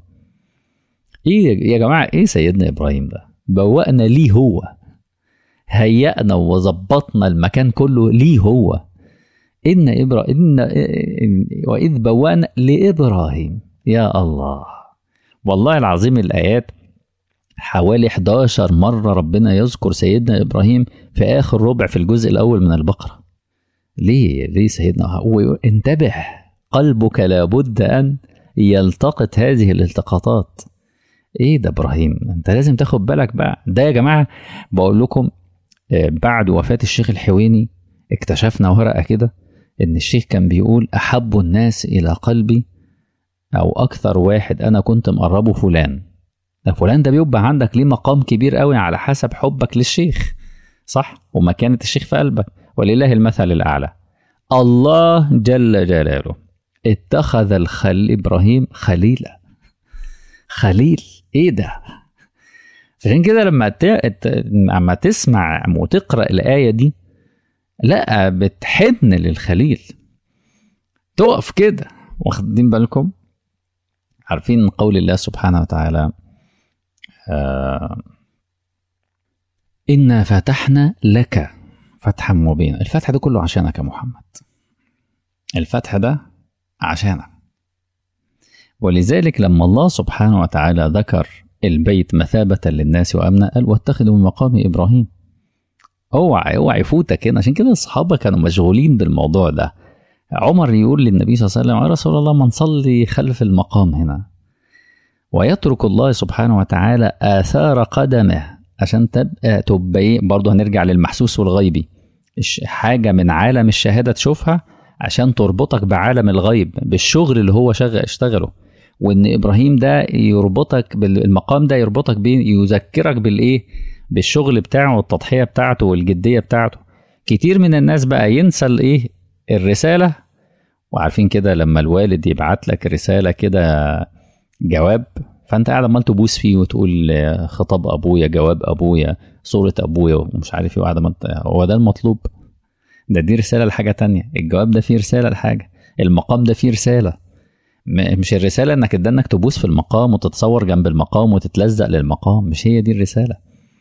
ايه يا جماعة ايه سيدنا إبراهيم ده بوأنا ليه هو هيأنا وظبطنا المكان كله ليه هو إن إبراهيم إن وإذ بوأنا لإبراهيم يا الله والله العظيم الآيات حوالي 11 مرة ربنا يذكر سيدنا إبراهيم في آخر ربع في الجزء الأول من البقرة ليه ليه سيدنا انتبه قلبك لابد أن يلتقط هذه الالتقاطات ايه ده ابراهيم انت لازم تاخد بالك بقى ده يا جماعه بقول لكم بعد وفاه الشيخ الحويني اكتشفنا ورقه كده ان الشيخ كان بيقول احب الناس الى قلبي او اكثر واحد انا كنت مقربه فلان ده فلان ده بيبقى عندك ليه مقام كبير قوي على حسب حبك للشيخ صح ومكانة الشيخ في قلبك ولله المثل الأعلى الله جل جلاله اتخذ الخليل إبراهيم خليلا خليل ايه ده عشان كده لما ت... لما تسمع وتقرا الايه دي لا بتحن للخليل تقف كده واخدين بالكم عارفين قول الله سبحانه وتعالى آه إنا فتحنا لك فتحا مبينا الفتح ده كله عشانك يا محمد الفتح ده عشانك ولذلك لما الله سبحانه وتعالى ذكر البيت مثابة للناس وأمنا قال واتخذوا من مقام إبراهيم اوعى اوعى يفوتك هنا عشان كده الصحابة كانوا مشغولين بالموضوع ده عمر يقول للنبي صلى الله عليه وسلم يا رسول الله ما نصلي خلف المقام هنا ويترك الله سبحانه وتعالى آثار قدمه عشان تبقى تبقى ايه برضه هنرجع للمحسوس والغيبي حاجة من عالم الشهادة تشوفها عشان تربطك بعالم الغيب بالشغل اللي هو شغل اشتغله وان ابراهيم ده يربطك بالمقام ده يربطك بيه يذكرك بالايه بالشغل بتاعه والتضحيه بتاعته والجديه بتاعته كتير من الناس بقى ينسى الايه الرساله وعارفين كده لما الوالد يبعت لك رساله كده جواب فانت قاعد عمال تبوس فيه وتقول خطاب ابويا جواب ابويا صوره ابويا ومش عارف ايه وقاعد هو ده المطلوب ده دي رساله لحاجه تانية الجواب ده فيه رساله لحاجه المقام ده فيه رساله مش الرساله انك انك تبوس في المقام وتتصور جنب المقام وتتلزق للمقام مش هي دي الرساله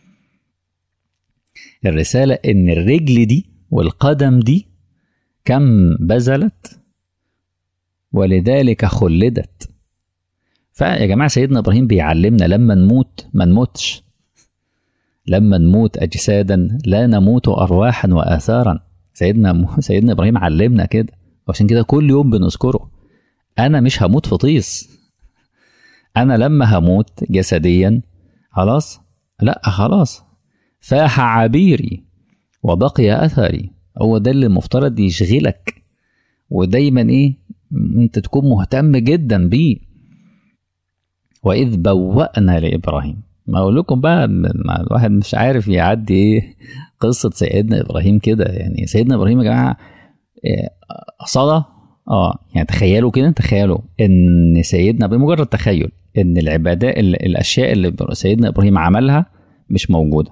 الرساله ان الرجل دي والقدم دي كم بذلت ولذلك خلدت فيا جماعه سيدنا ابراهيم بيعلمنا لما نموت ما نموتش لما نموت اجسادا لا نموت ارواحا واثارا سيدنا سيدنا ابراهيم علمنا كده وعشان كده كل يوم بنذكره انا مش هموت في طيس انا لما هموت جسديا خلاص لا خلاص فاح عبيري وبقي اثري هو ده اللي المفترض يشغلك ودايما ايه انت تكون مهتم جدا بيه واذ بوأنا لابراهيم ما اقول لكم بقى ان الواحد مش عارف يعدي ايه قصه سيدنا ابراهيم كده يعني سيدنا ابراهيم يا جماعه صلاه اه يعني تخيلوا كده تخيلوا ان سيدنا بمجرد تخيل ان العبادات الاشياء اللي سيدنا ابراهيم عملها مش موجوده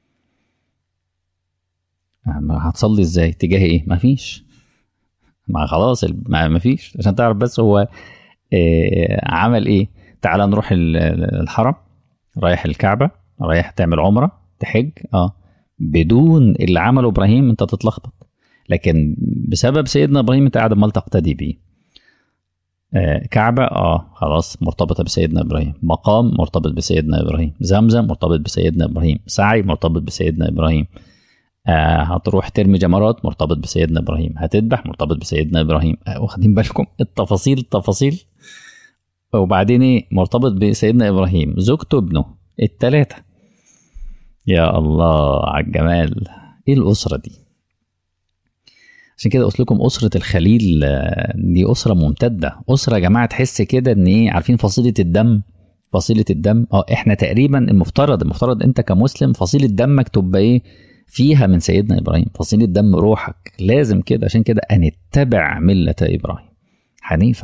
هتصلي ازاي تجاه ايه مفيش ما خلاص ما فيش عشان تعرف بس هو إيه عمل ايه تعال نروح الحرم رايح الكعبه رايح تعمل عمره تحج اه بدون اللي عمله ابراهيم انت تتلخبط لكن بسبب سيدنا ابراهيم انت قاعد امال تقتدي بيه آه كعبة اه خلاص مرتبطة بسيدنا ابراهيم مقام مرتبط بسيدنا ابراهيم زمزم مرتبط بسيدنا ابراهيم سعي مرتبط بسيدنا ابراهيم آه هتروح ترمي جمرات مرتبط بسيدنا ابراهيم هتذبح مرتبط بسيدنا ابراهيم آه واخدين بالكم التفاصيل التفاصيل وبعدين ايه مرتبط بسيدنا ابراهيم زوجته ابنه التلاتة يا الله على الجمال ايه الاسرة دي عشان كده قلت لكم أسرة الخليل دي أسرة ممتدة أسرة يا جماعة تحس كده إن إيه عارفين فصيلة الدم فصيلة الدم اه احنا تقريبا المفترض المفترض انت كمسلم فصيلة دمك تبقى ايه فيها من سيدنا ابراهيم فصيلة دم روحك لازم كده عشان كده ان اتبع ملة ابراهيم حنيفة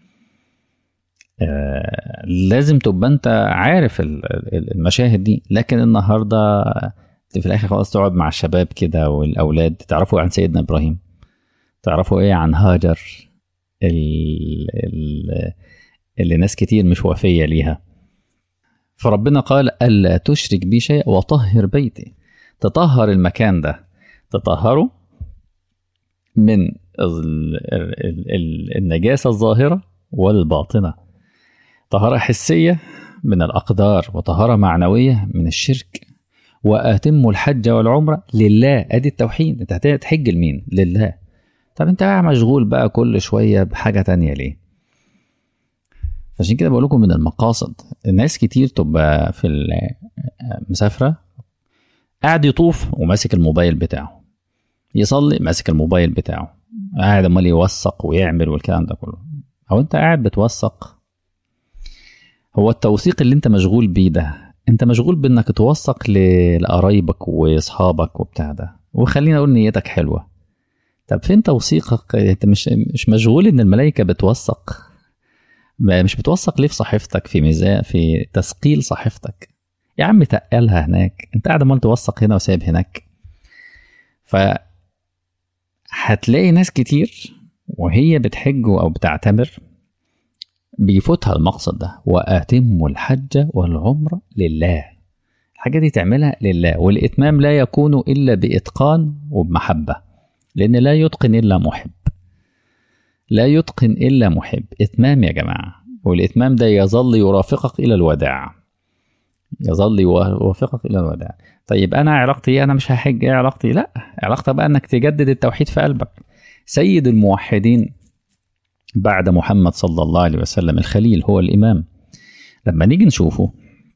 آه لازم تبقى انت عارف المشاهد دي لكن النهارده في الاخر خلاص تقعد مع الشباب كده والاولاد تعرفوا عن سيدنا ابراهيم تعرفوا ايه عن هاجر اللي ناس كتير مش وفية ليها فربنا قال ألا تشرك بي شيء وطهر بيتي تطهر المكان ده تطهره من النجاسة الظاهرة والباطنة طهارة حسية من الأقدار وطهارة معنوية من الشرك وأتموا الحج والعمرة لله أدي التوحيد أنت هتحج لمين؟ لله طب أنت مشغول بقى كل شوية بحاجة تانية ليه؟ عشان كده بقول لكم من المقاصد الناس كتير تبقى في المسافرة قاعد يطوف وماسك الموبايل بتاعه يصلي ماسك الموبايل بتاعه قاعد امال يوثق ويعمل والكلام ده كله او انت قاعد بتوثق هو التوثيق اللي انت مشغول بيه ده انت مشغول بانك توثق لقرايبك واصحابك وبتاع ده وخلينا اقول نيتك حلوه طب فين توثيقك انت مش مش مشغول ان الملائكه بتوثق مش بتوثق ليه في صحيفتك في ميزان في تثقيل صحيفتك يا عم تقلها هناك انت قاعد امال توثق هنا وسايب هناك ف هتلاقي ناس كتير وهي بتحج او بتعتمر بيفوتها المقصد ده واتموا الحج والعمره لله الحاجه دي تعملها لله والاتمام لا يكون الا باتقان وبمحبه لان لا يتقن الا محب لا يتقن الا محب اتمام يا جماعه والاتمام ده يظل يرافقك الى الوداع يظل يوافقك الى الوداع طيب انا علاقتي ايه انا مش هحج ايه علاقتي لا علاقتك بقى انك تجدد التوحيد في قلبك سيد الموحدين بعد محمد صلى الله عليه وسلم الخليل هو الامام لما نيجي نشوفه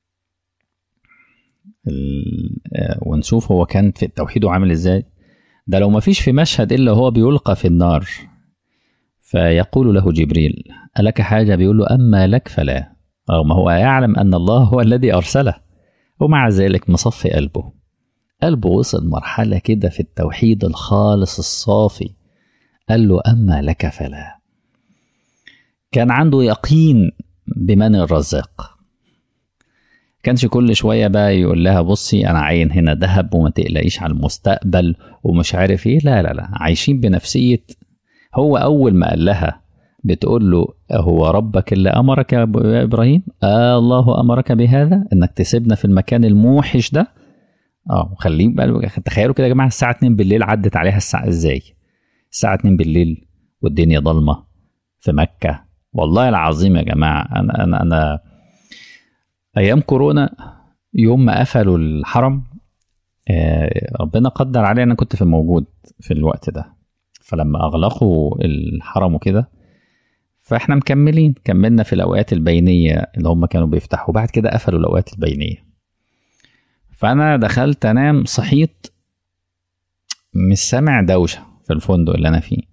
ونشوف هو كان في التوحيد عامل ازاي ده لو ما فيش في مشهد الا هو بيلقى في النار فيقول له جبريل ألك حاجة بيقول له أما لك فلا رغم هو يعلم أن الله هو الذي أرسله ومع ذلك مصفي قلبه قلبه وصل مرحلة كده في التوحيد الخالص الصافي قال له أما لك فلا كان عنده يقين بمن الرزاق كانش كل شوية بقى يقول لها بصي أنا عاين هنا ذهب وما تقلقيش على المستقبل ومش عارف إيه لا لا لا عايشين بنفسية هو أول ما قال لها بتقول له هو ربك اللي أمرك يا إبراهيم آه الله أمرك بهذا إنك تسيبنا في المكان الموحش ده اه وخليه بقى تخيلوا كده يا جماعة الساعة 2 بالليل عدت عليها الساعة إزاي الساعة 2 بالليل والدنيا ضلمة في مكة والله العظيم يا جماعة أنا أنا أنا أيام كورونا يوم ما قفلوا الحرم آه ربنا قدر علي أنا كنت في موجود في الوقت ده فلما اغلقوا الحرم وكده فاحنا مكملين كملنا في الاوقات البينيه اللي هم كانوا بيفتحوا بعد كده قفلوا الاوقات البينيه فانا دخلت انام صحيت مش سامع دوشه في الفندق اللي انا فيه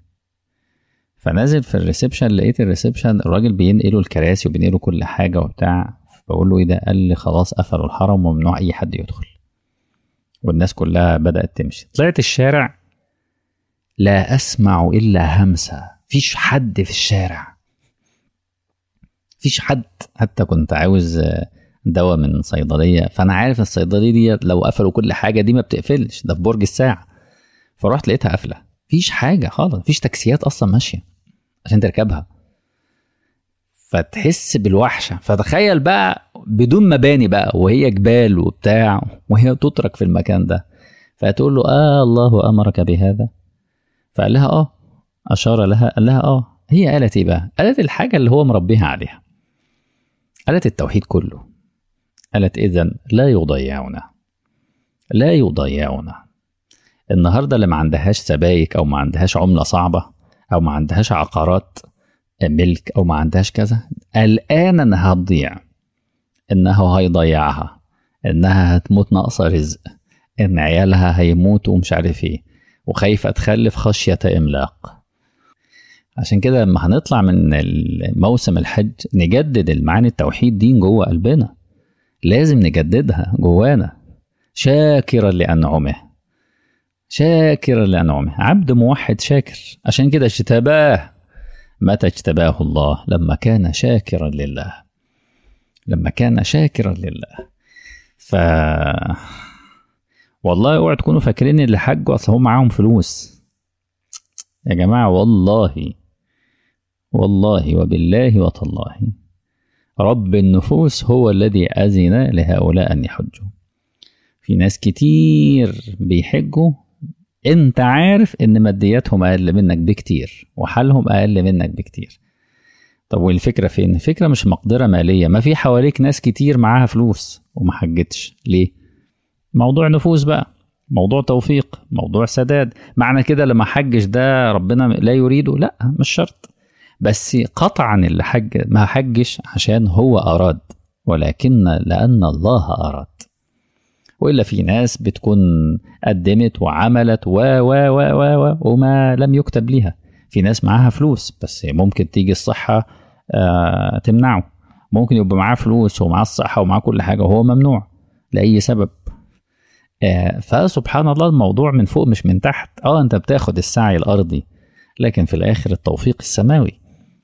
فنازل في الريسبشن لقيت الريسبشن الراجل بينقلوا الكراسي وبينقلوا كل حاجه وبتاع بقول له ايه ده قال لي خلاص قفلوا الحرم وممنوع اي حد يدخل والناس كلها بدات تمشي طلعت الشارع لا اسمع الا همسه فيش حد في الشارع فيش حد حتى كنت عاوز دواء من صيدليه فانا عارف الصيدليه دي لو قفلوا كل حاجه دي ما بتقفلش ده في برج الساعه فرحت لقيتها قافله مفيش حاجه خالص مفيش تاكسيات اصلا ماشيه عشان تركبها فتحس بالوحشه فتخيل بقى بدون مباني بقى وهي جبال وبتاع وهي تترك في المكان ده فتقول له اه الله امرك بهذا فقال لها اه اشار لها قال لها اه هي قالت ايه بقى قالت الحاجه اللي هو مربيها عليها قالت التوحيد كله قالت اذا لا يضيعنا لا يضيعنا النهارده اللي ما عندهاش سبايك او ما عندهاش عمله صعبه او ما عندهاش عقارات ملك او ما عندهاش كذا قلقانه انها هتضيع انه هيضيعها انها هتموت ناقصه رزق ان عيالها هيموتوا ومش عارف ايه وخايفه تخلف خشيه املاق عشان كده لما هنطلع من موسم الحج نجدد المعاني التوحيد دي جوه قلبنا لازم نجددها جوانا شاكرا لانعمه شاكرا لانعمه عبد موحد شاكر عشان كده اجتباه متى اجتباه الله لما كان شاكرا لله لما كان شاكرا لله ف والله اوعوا تكونوا فاكرين اللي حجوا اصل هم معاهم فلوس يا جماعه والله والله وبالله وتالله رب النفوس هو الذي أذن لهؤلاء أن يحجوا في ناس كتير بيحجوا انت عارف ان مادياتهم اقل منك بكتير وحالهم اقل منك بكتير طب والفكره فين الفكره مش مقدره ماليه ما في حواليك ناس كتير معاها فلوس وما حجتش ليه موضوع نفوس بقى موضوع توفيق موضوع سداد معنى كده لما حجش ده ربنا لا يريده لا مش شرط بس قطعا اللي حج ما حجش عشان هو أراد ولكن لأن الله أراد وإلا في ناس بتكون قدمت وعملت و و و و و وما لم يكتب لها في ناس معاها فلوس بس ممكن تيجي الصحة آه تمنعه ممكن يبقى معاه فلوس ومعاه الصحة ومعاه كل حاجة وهو ممنوع لأي سبب آه فسبحان الله الموضوع من فوق مش من تحت اه انت بتاخد السعي الأرضي لكن في الآخر التوفيق السماوي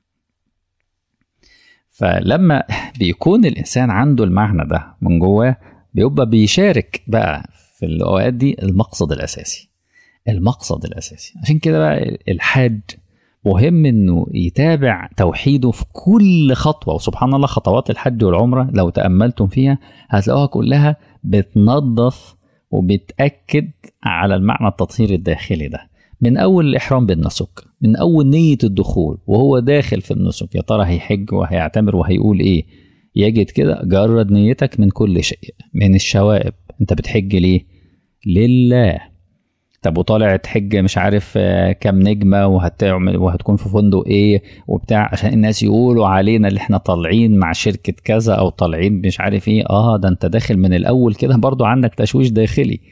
فلما بيكون الانسان عنده المعنى ده من جواه بيبقى بيشارك بقى في الاوقات دي المقصد الاساسي المقصد الاساسي عشان كده بقى الحاج مهم انه يتابع توحيده في كل خطوه وسبحان الله خطوات الحج والعمره لو تاملتم فيها هتلاقوها كلها بتنظف وبتاكد على المعنى التطهير الداخلي ده من اول الاحرام بالنسك من اول نيه الدخول وهو داخل في النسك يا ترى هيحج وهيعتمر وهيقول ايه يجد كده جرد نيتك من كل شيء من الشوائب انت بتحج ليه لله طب وطالع تحج مش عارف كام نجمه وهتعمل وهتكون في فندق ايه وبتاع عشان الناس يقولوا علينا اللي احنا طالعين مع شركه كذا او طالعين مش عارف ايه اه ده انت داخل من الاول كده برضو عندك تشويش داخلي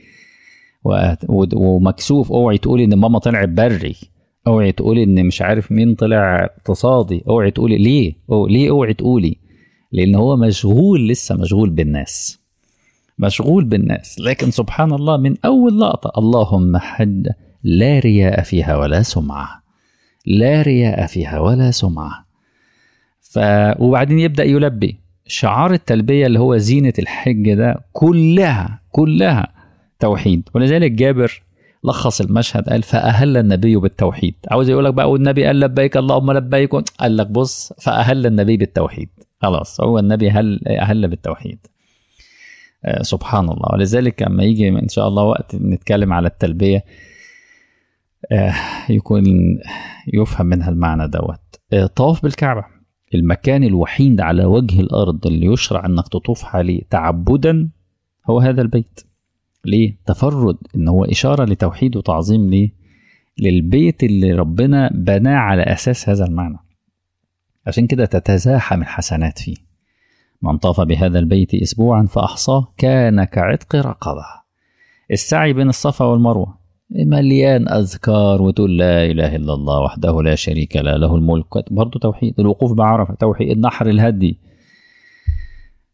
ومكسوف اوعي تقولي ان ماما طلعت بري اوعي تقولي ان مش عارف مين طلع اقتصادي اوعي تقولي ليه أو ليه اوعي تقولي لان هو مشغول لسه مشغول بالناس مشغول بالناس لكن سبحان الله من اول لقطه اللهم حج لا رياء فيها ولا سمعه لا رياء فيها ولا سمعه ف وبعدين يبدا يلبي شعار التلبيه اللي هو زينه الحج ده كلها كلها توحيد ولذلك جابر لخص المشهد قال فأهل النبي بالتوحيد عاوز يقول لك بقى والنبي قال لبيك اللهم لبيك قال لك بص فأهل النبي بالتوحيد خلاص هو النبي هل أهل بالتوحيد آه سبحان الله ولذلك لما يجي إن شاء الله وقت نتكلم على التلبية آه يكون يفهم منها المعنى دوت آه طواف بالكعبة المكان الوحيد على وجه الأرض اللي يشرع أنك تطوف عليه تعبدا هو هذا البيت ليه؟ تفرد ان هو اشاره لتوحيد وتعظيم ليه؟ للبيت اللي ربنا بناه على اساس هذا المعنى. عشان كده تتزاحم الحسنات فيه. من طاف بهذا البيت اسبوعا فاحصاه كان كعتق رقبه. السعي بين الصفا والمروه مليان اذكار وتقول لا اله الا الله وحده لا شريك له له الملك برضه توحيد الوقوف بعرفه توحيد النحر الهدي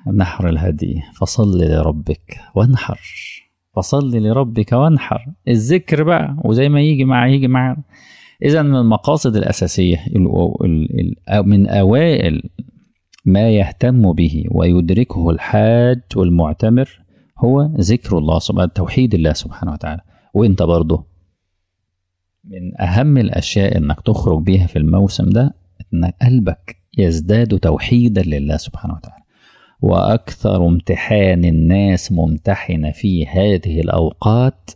نحر الهدي فصل لربك وانحر فصل لربك وانحر الذكر بقى وزي ما يجي مع يجي مع اذا من المقاصد الاساسيه من اوائل ما يهتم به ويدركه الحاج والمعتمر هو ذكر الله سبحانه توحيد الله سبحانه وتعالى وانت برضه من اهم الاشياء انك تخرج بيها في الموسم ده ان قلبك يزداد توحيدا لله سبحانه وتعالى واكثر امتحان الناس ممتحنه في هذه الاوقات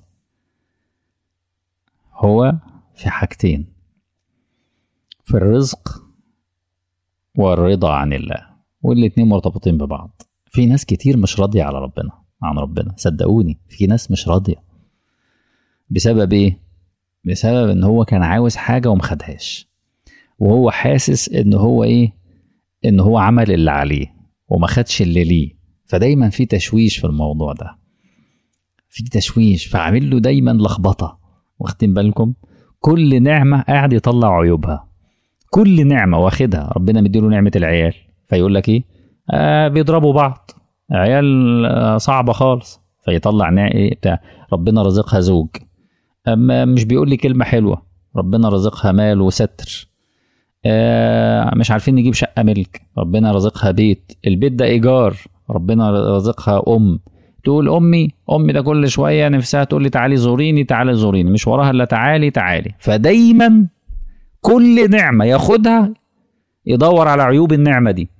هو في حاجتين في الرزق والرضا عن الله والاتنين مرتبطين ببعض في ناس كتير مش راضية على ربنا عن ربنا صدقوني في ناس مش راضية بسبب ايه بسبب ان هو كان عاوز حاجة ومخدهاش وهو حاسس ان هو ايه ان هو عمل اللي عليه وما خدش اللي ليه فدايما في تشويش في الموضوع ده في تشويش فعامل له دايما لخبطه واخدين بالكم كل نعمه قاعد يطلع عيوبها كل نعمه واخدها ربنا مديله نعمه العيال فيقول لك ايه آه بيضربوا بعض عيال آه صعبه خالص فيطلع ايه بتاع ربنا رزقها زوج اما مش بيقول لي كلمه حلوه ربنا رزقها مال وستر آه مش عارفين نجيب شقه ملك ربنا رزقها بيت البيت ده ايجار ربنا رزقها ام تقول امي امي ده كل شويه نفسها تقول لي تعالي زوريني تعالي زوريني مش وراها الا تعالي تعالي فدايما كل نعمه ياخدها يدور على عيوب النعمه دي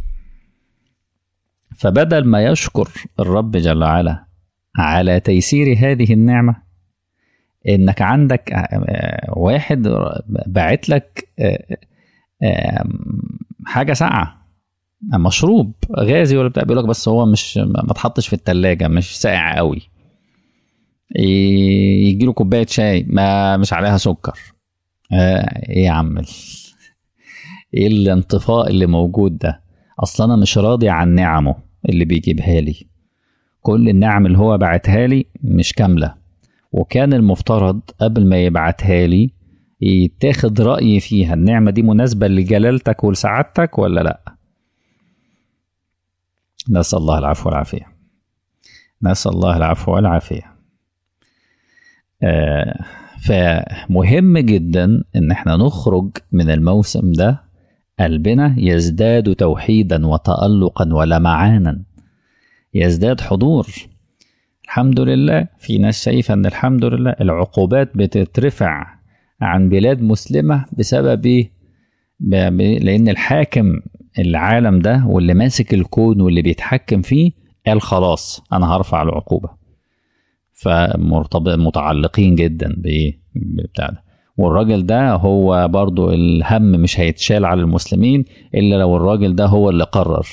فبدل ما يشكر الرب جل وعلا على تيسير هذه النعمه انك عندك واحد باعت لك حاجه ساقعه مشروب غازي ولا بتاع بيقول لك بس هو مش ما اتحطش في التلاجة مش ساقع قوي يجي له كوبايه شاي ما مش عليها سكر ايه يا عم ايه الانطفاء اللي موجود ده اصلا انا مش راضي عن نعمه اللي بيجيبها لي كل النعم اللي هو بعتها لي مش كامله وكان المفترض قبل ما يبعتها لي يتاخد رأيي فيها النعمة دي مناسبة لجلالتك ولسعادتك ولا لأ نسأل الله العفو والعافية نسأل الله العفو والعافية آه فمهم جدا ان احنا نخرج من الموسم ده قلبنا يزداد توحيدا وتألقا ولمعانا يزداد حضور الحمد لله في ناس شايفة ان الحمد لله العقوبات بتترفع عن بلاد مسلمة بسبب ايه لان الحاكم العالم ده واللي ماسك الكون واللي بيتحكم فيه قال خلاص انا هرفع العقوبة فمرتبط متعلقين جدا بايه بتاع ده والراجل ده هو برضو الهم مش هيتشال على المسلمين الا لو الراجل ده هو اللي قرر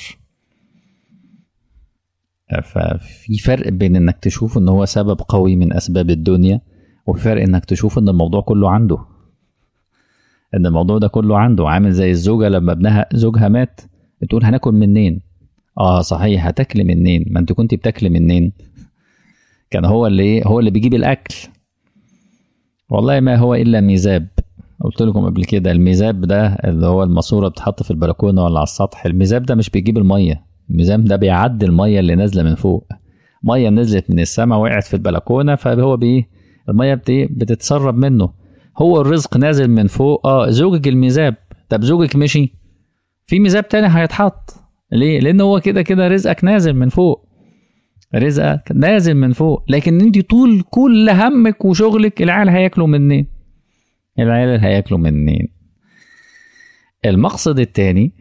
ففي فرق بين انك تشوف ان هو سبب قوي من اسباب الدنيا وفي فرق انك تشوف ان الموضوع كله عنده ان الموضوع ده كله عنده عامل زي الزوجه لما ابنها زوجها مات تقول هناكل منين اه صحيح هتاكلي منين ما انت كنت بتاكلي منين كان هو اللي هو اللي بيجيب الاكل والله ما هو الا ميزاب قلت لكم قبل كده الميزاب ده اللي هو الماسوره بتتحط في البلكونه ولا على السطح الميزاب ده مش بيجيب الميه الميزاب ده بيعدي الميه اللي نازله من فوق ميه نزلت من السماء وقعت في البلكونه فهو بايه الميه بتي بتتسرب منه هو الرزق نازل من فوق اه زوجك الميزاب طب زوجك مشي في ميزاب تاني هيتحط ليه لان هو كده كده رزقك نازل من فوق رزقك نازل من فوق لكن انت طول كل همك وشغلك العيال هياكلوا منين العيال هياكلوا منين المقصد الثاني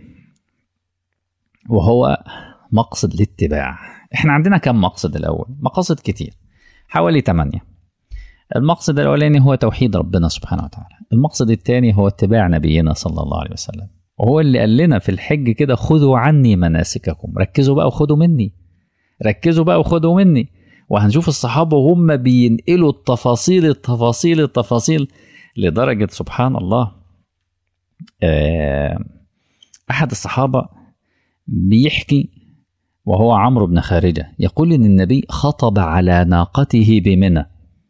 وهو مقصد الاتباع احنا عندنا كم مقصد الاول مقاصد كتير حوالي ثمانية المقصد الاولاني هو توحيد ربنا سبحانه وتعالى المقصد الثاني هو اتباع نبينا صلى الله عليه وسلم وهو اللي قال لنا في الحج كده خذوا عني مناسككم ركزوا بقى وخدوا مني ركزوا بقى وخدوا مني وهنشوف الصحابه وهم بينقلوا التفاصيل التفاصيل التفاصيل لدرجه سبحان الله احد الصحابه بيحكي وهو عمرو بن خارجه يقول ان النبي خطب على ناقته بمنى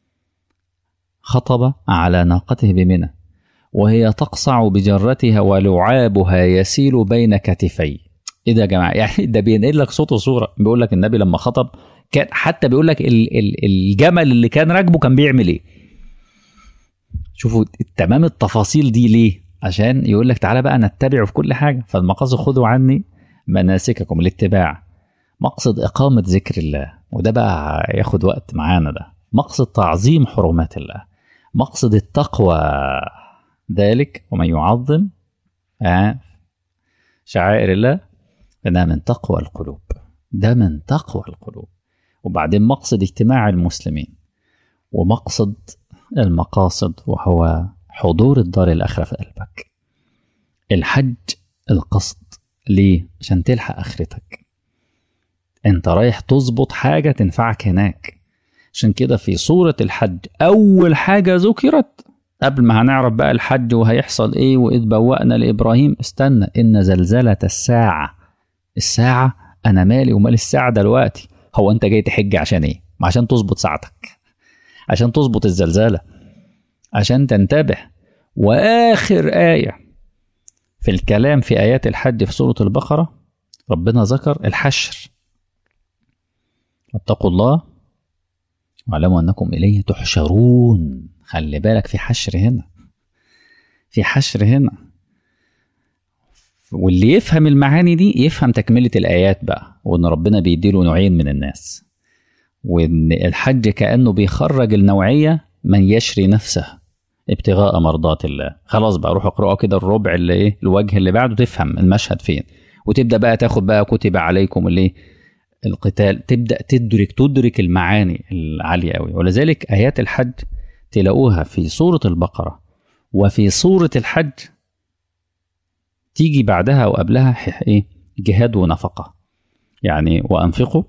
خطب على ناقته بمنى وهي تقصع بجرتها ولعابها يسيل بين كتفي ايه ده يا جماعه يعني ده بينقل لك صوت وصوره بيقول لك النبي لما خطب كان حتى بيقول لك ال- ال- الجمل اللي كان راكبه كان بيعمل ايه شوفوا تمام التفاصيل دي ليه عشان يقول لك تعالى بقى نتبعه في كل حاجه فالمقاصد خذوا عني مناسككم الاتباع مقصد اقامه ذكر الله وده بقى ياخد وقت معانا ده مقصد تعظيم حرمات الله مقصد التقوى ذلك ومن يعظم آه، شعائر الله فإنها من تقوى القلوب ده من تقوى القلوب وبعدين مقصد اجتماع المسلمين ومقصد المقاصد وهو حضور الدار الآخرة في قلبك الحج القصد ليه؟ عشان تلحق آخرتك انت رايح تظبط حاجة تنفعك هناك عشان كده في سورة الحج أول حاجة ذكرت قبل ما هنعرف بقى الحج وهيحصل ايه وإذ بوأنا لإبراهيم استنى إن زلزلة الساعة الساعة أنا مالي ومال الساعة دلوقتي هو أنت جاي تحج عشان إيه؟ ما عشان تظبط ساعتك عشان تظبط الزلزالة عشان تنتبه وآخر آية في الكلام في آيات الحج في سورة البقرة ربنا ذكر الحشر واتقوا الله واعلموا أنكم إليه تحشرون خلي بالك في حشر هنا في حشر هنا واللي يفهم المعاني دي يفهم تكملة الآيات بقى وإن ربنا بيديله نوعين من الناس وإن الحج كأنه بيخرج النوعية من يشري نفسه ابتغاء مرضات الله خلاص بقى روح اقرأوا كده الربع اللي ايه الوجه اللي بعده تفهم المشهد فين وتبدأ بقى تاخد بقى كتب عليكم اللي القتال تبدأ تدرك تدرك المعاني العالية قوي ولذلك آيات الحج تلاقوها في سورة البقرة وفي سورة الحج تيجي بعدها وقبلها ح- ايه جهاد ونفقة يعني وأنفقوا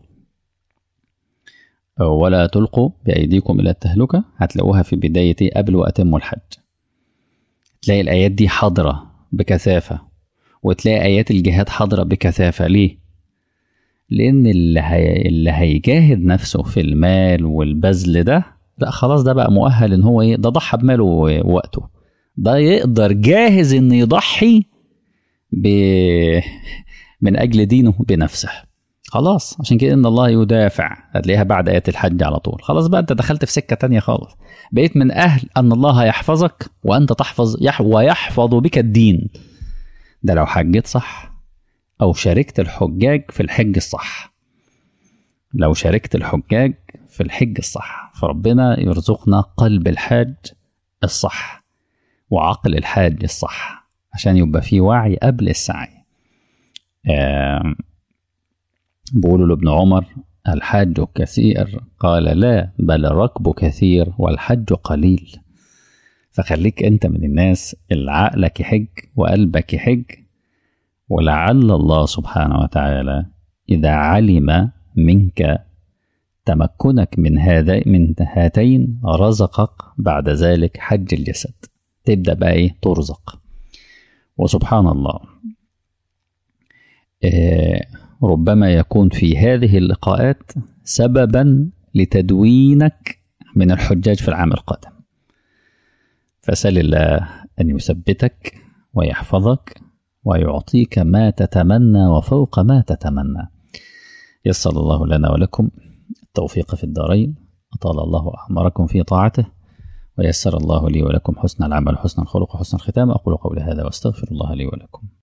ولا تلقوا بأيديكم إلى التهلكة هتلاقوها في بداية إيه؟ قبل وأتموا الحج تلاقي الآيات دي حاضرة بكثافة وتلاقي آيات الجهاد حاضرة بكثافة ليه؟ لأن اللي, هي... اللي هيجاهد نفسه في المال والبذل ده لا خلاص ده بقى مؤهل إن هو إيه ده ضحى بماله ووقته ده يقدر جاهز إن يضحي ب... من أجل دينه بنفسه خلاص عشان كده ان الله يدافع هتلاقيها بعد ايات الحج على طول خلاص بقى انت دخلت في سكه تانية خالص بقيت من اهل ان الله يحفظك وانت تحفظ يح ويحفظ بك الدين ده لو حجيت صح او شاركت الحجاج في الحج الصح لو شاركت الحجاج في الحج الصح فربنا يرزقنا قلب الحاج الصح وعقل الحاج الصح عشان يبقى في وعي قبل السعي آم بيقولوا لابن عمر الحج كثير قال لا بل الركب كثير والحج قليل فخليك انت من الناس اللي عقلك يحج وقلبك يحج ولعل الله سبحانه وتعالى إذا علم منك تمكنك من هذا من هاتين رزقك بعد ذلك حج الجسد تبدأ بقى ايه ترزق وسبحان الله آه ربما يكون في هذه اللقاءات سببا لتدوينك من الحجاج في العام القادم فسل الله أن يثبتك ويحفظك ويعطيك ما تتمنى وفوق ما تتمنى يسر الله لنا ولكم التوفيق في الدارين أطال الله أعماركم في طاعته ويسر الله لي ولكم حسن العمل حسن الخلق وحسن الختام أقول قولي هذا واستغفر الله لي ولكم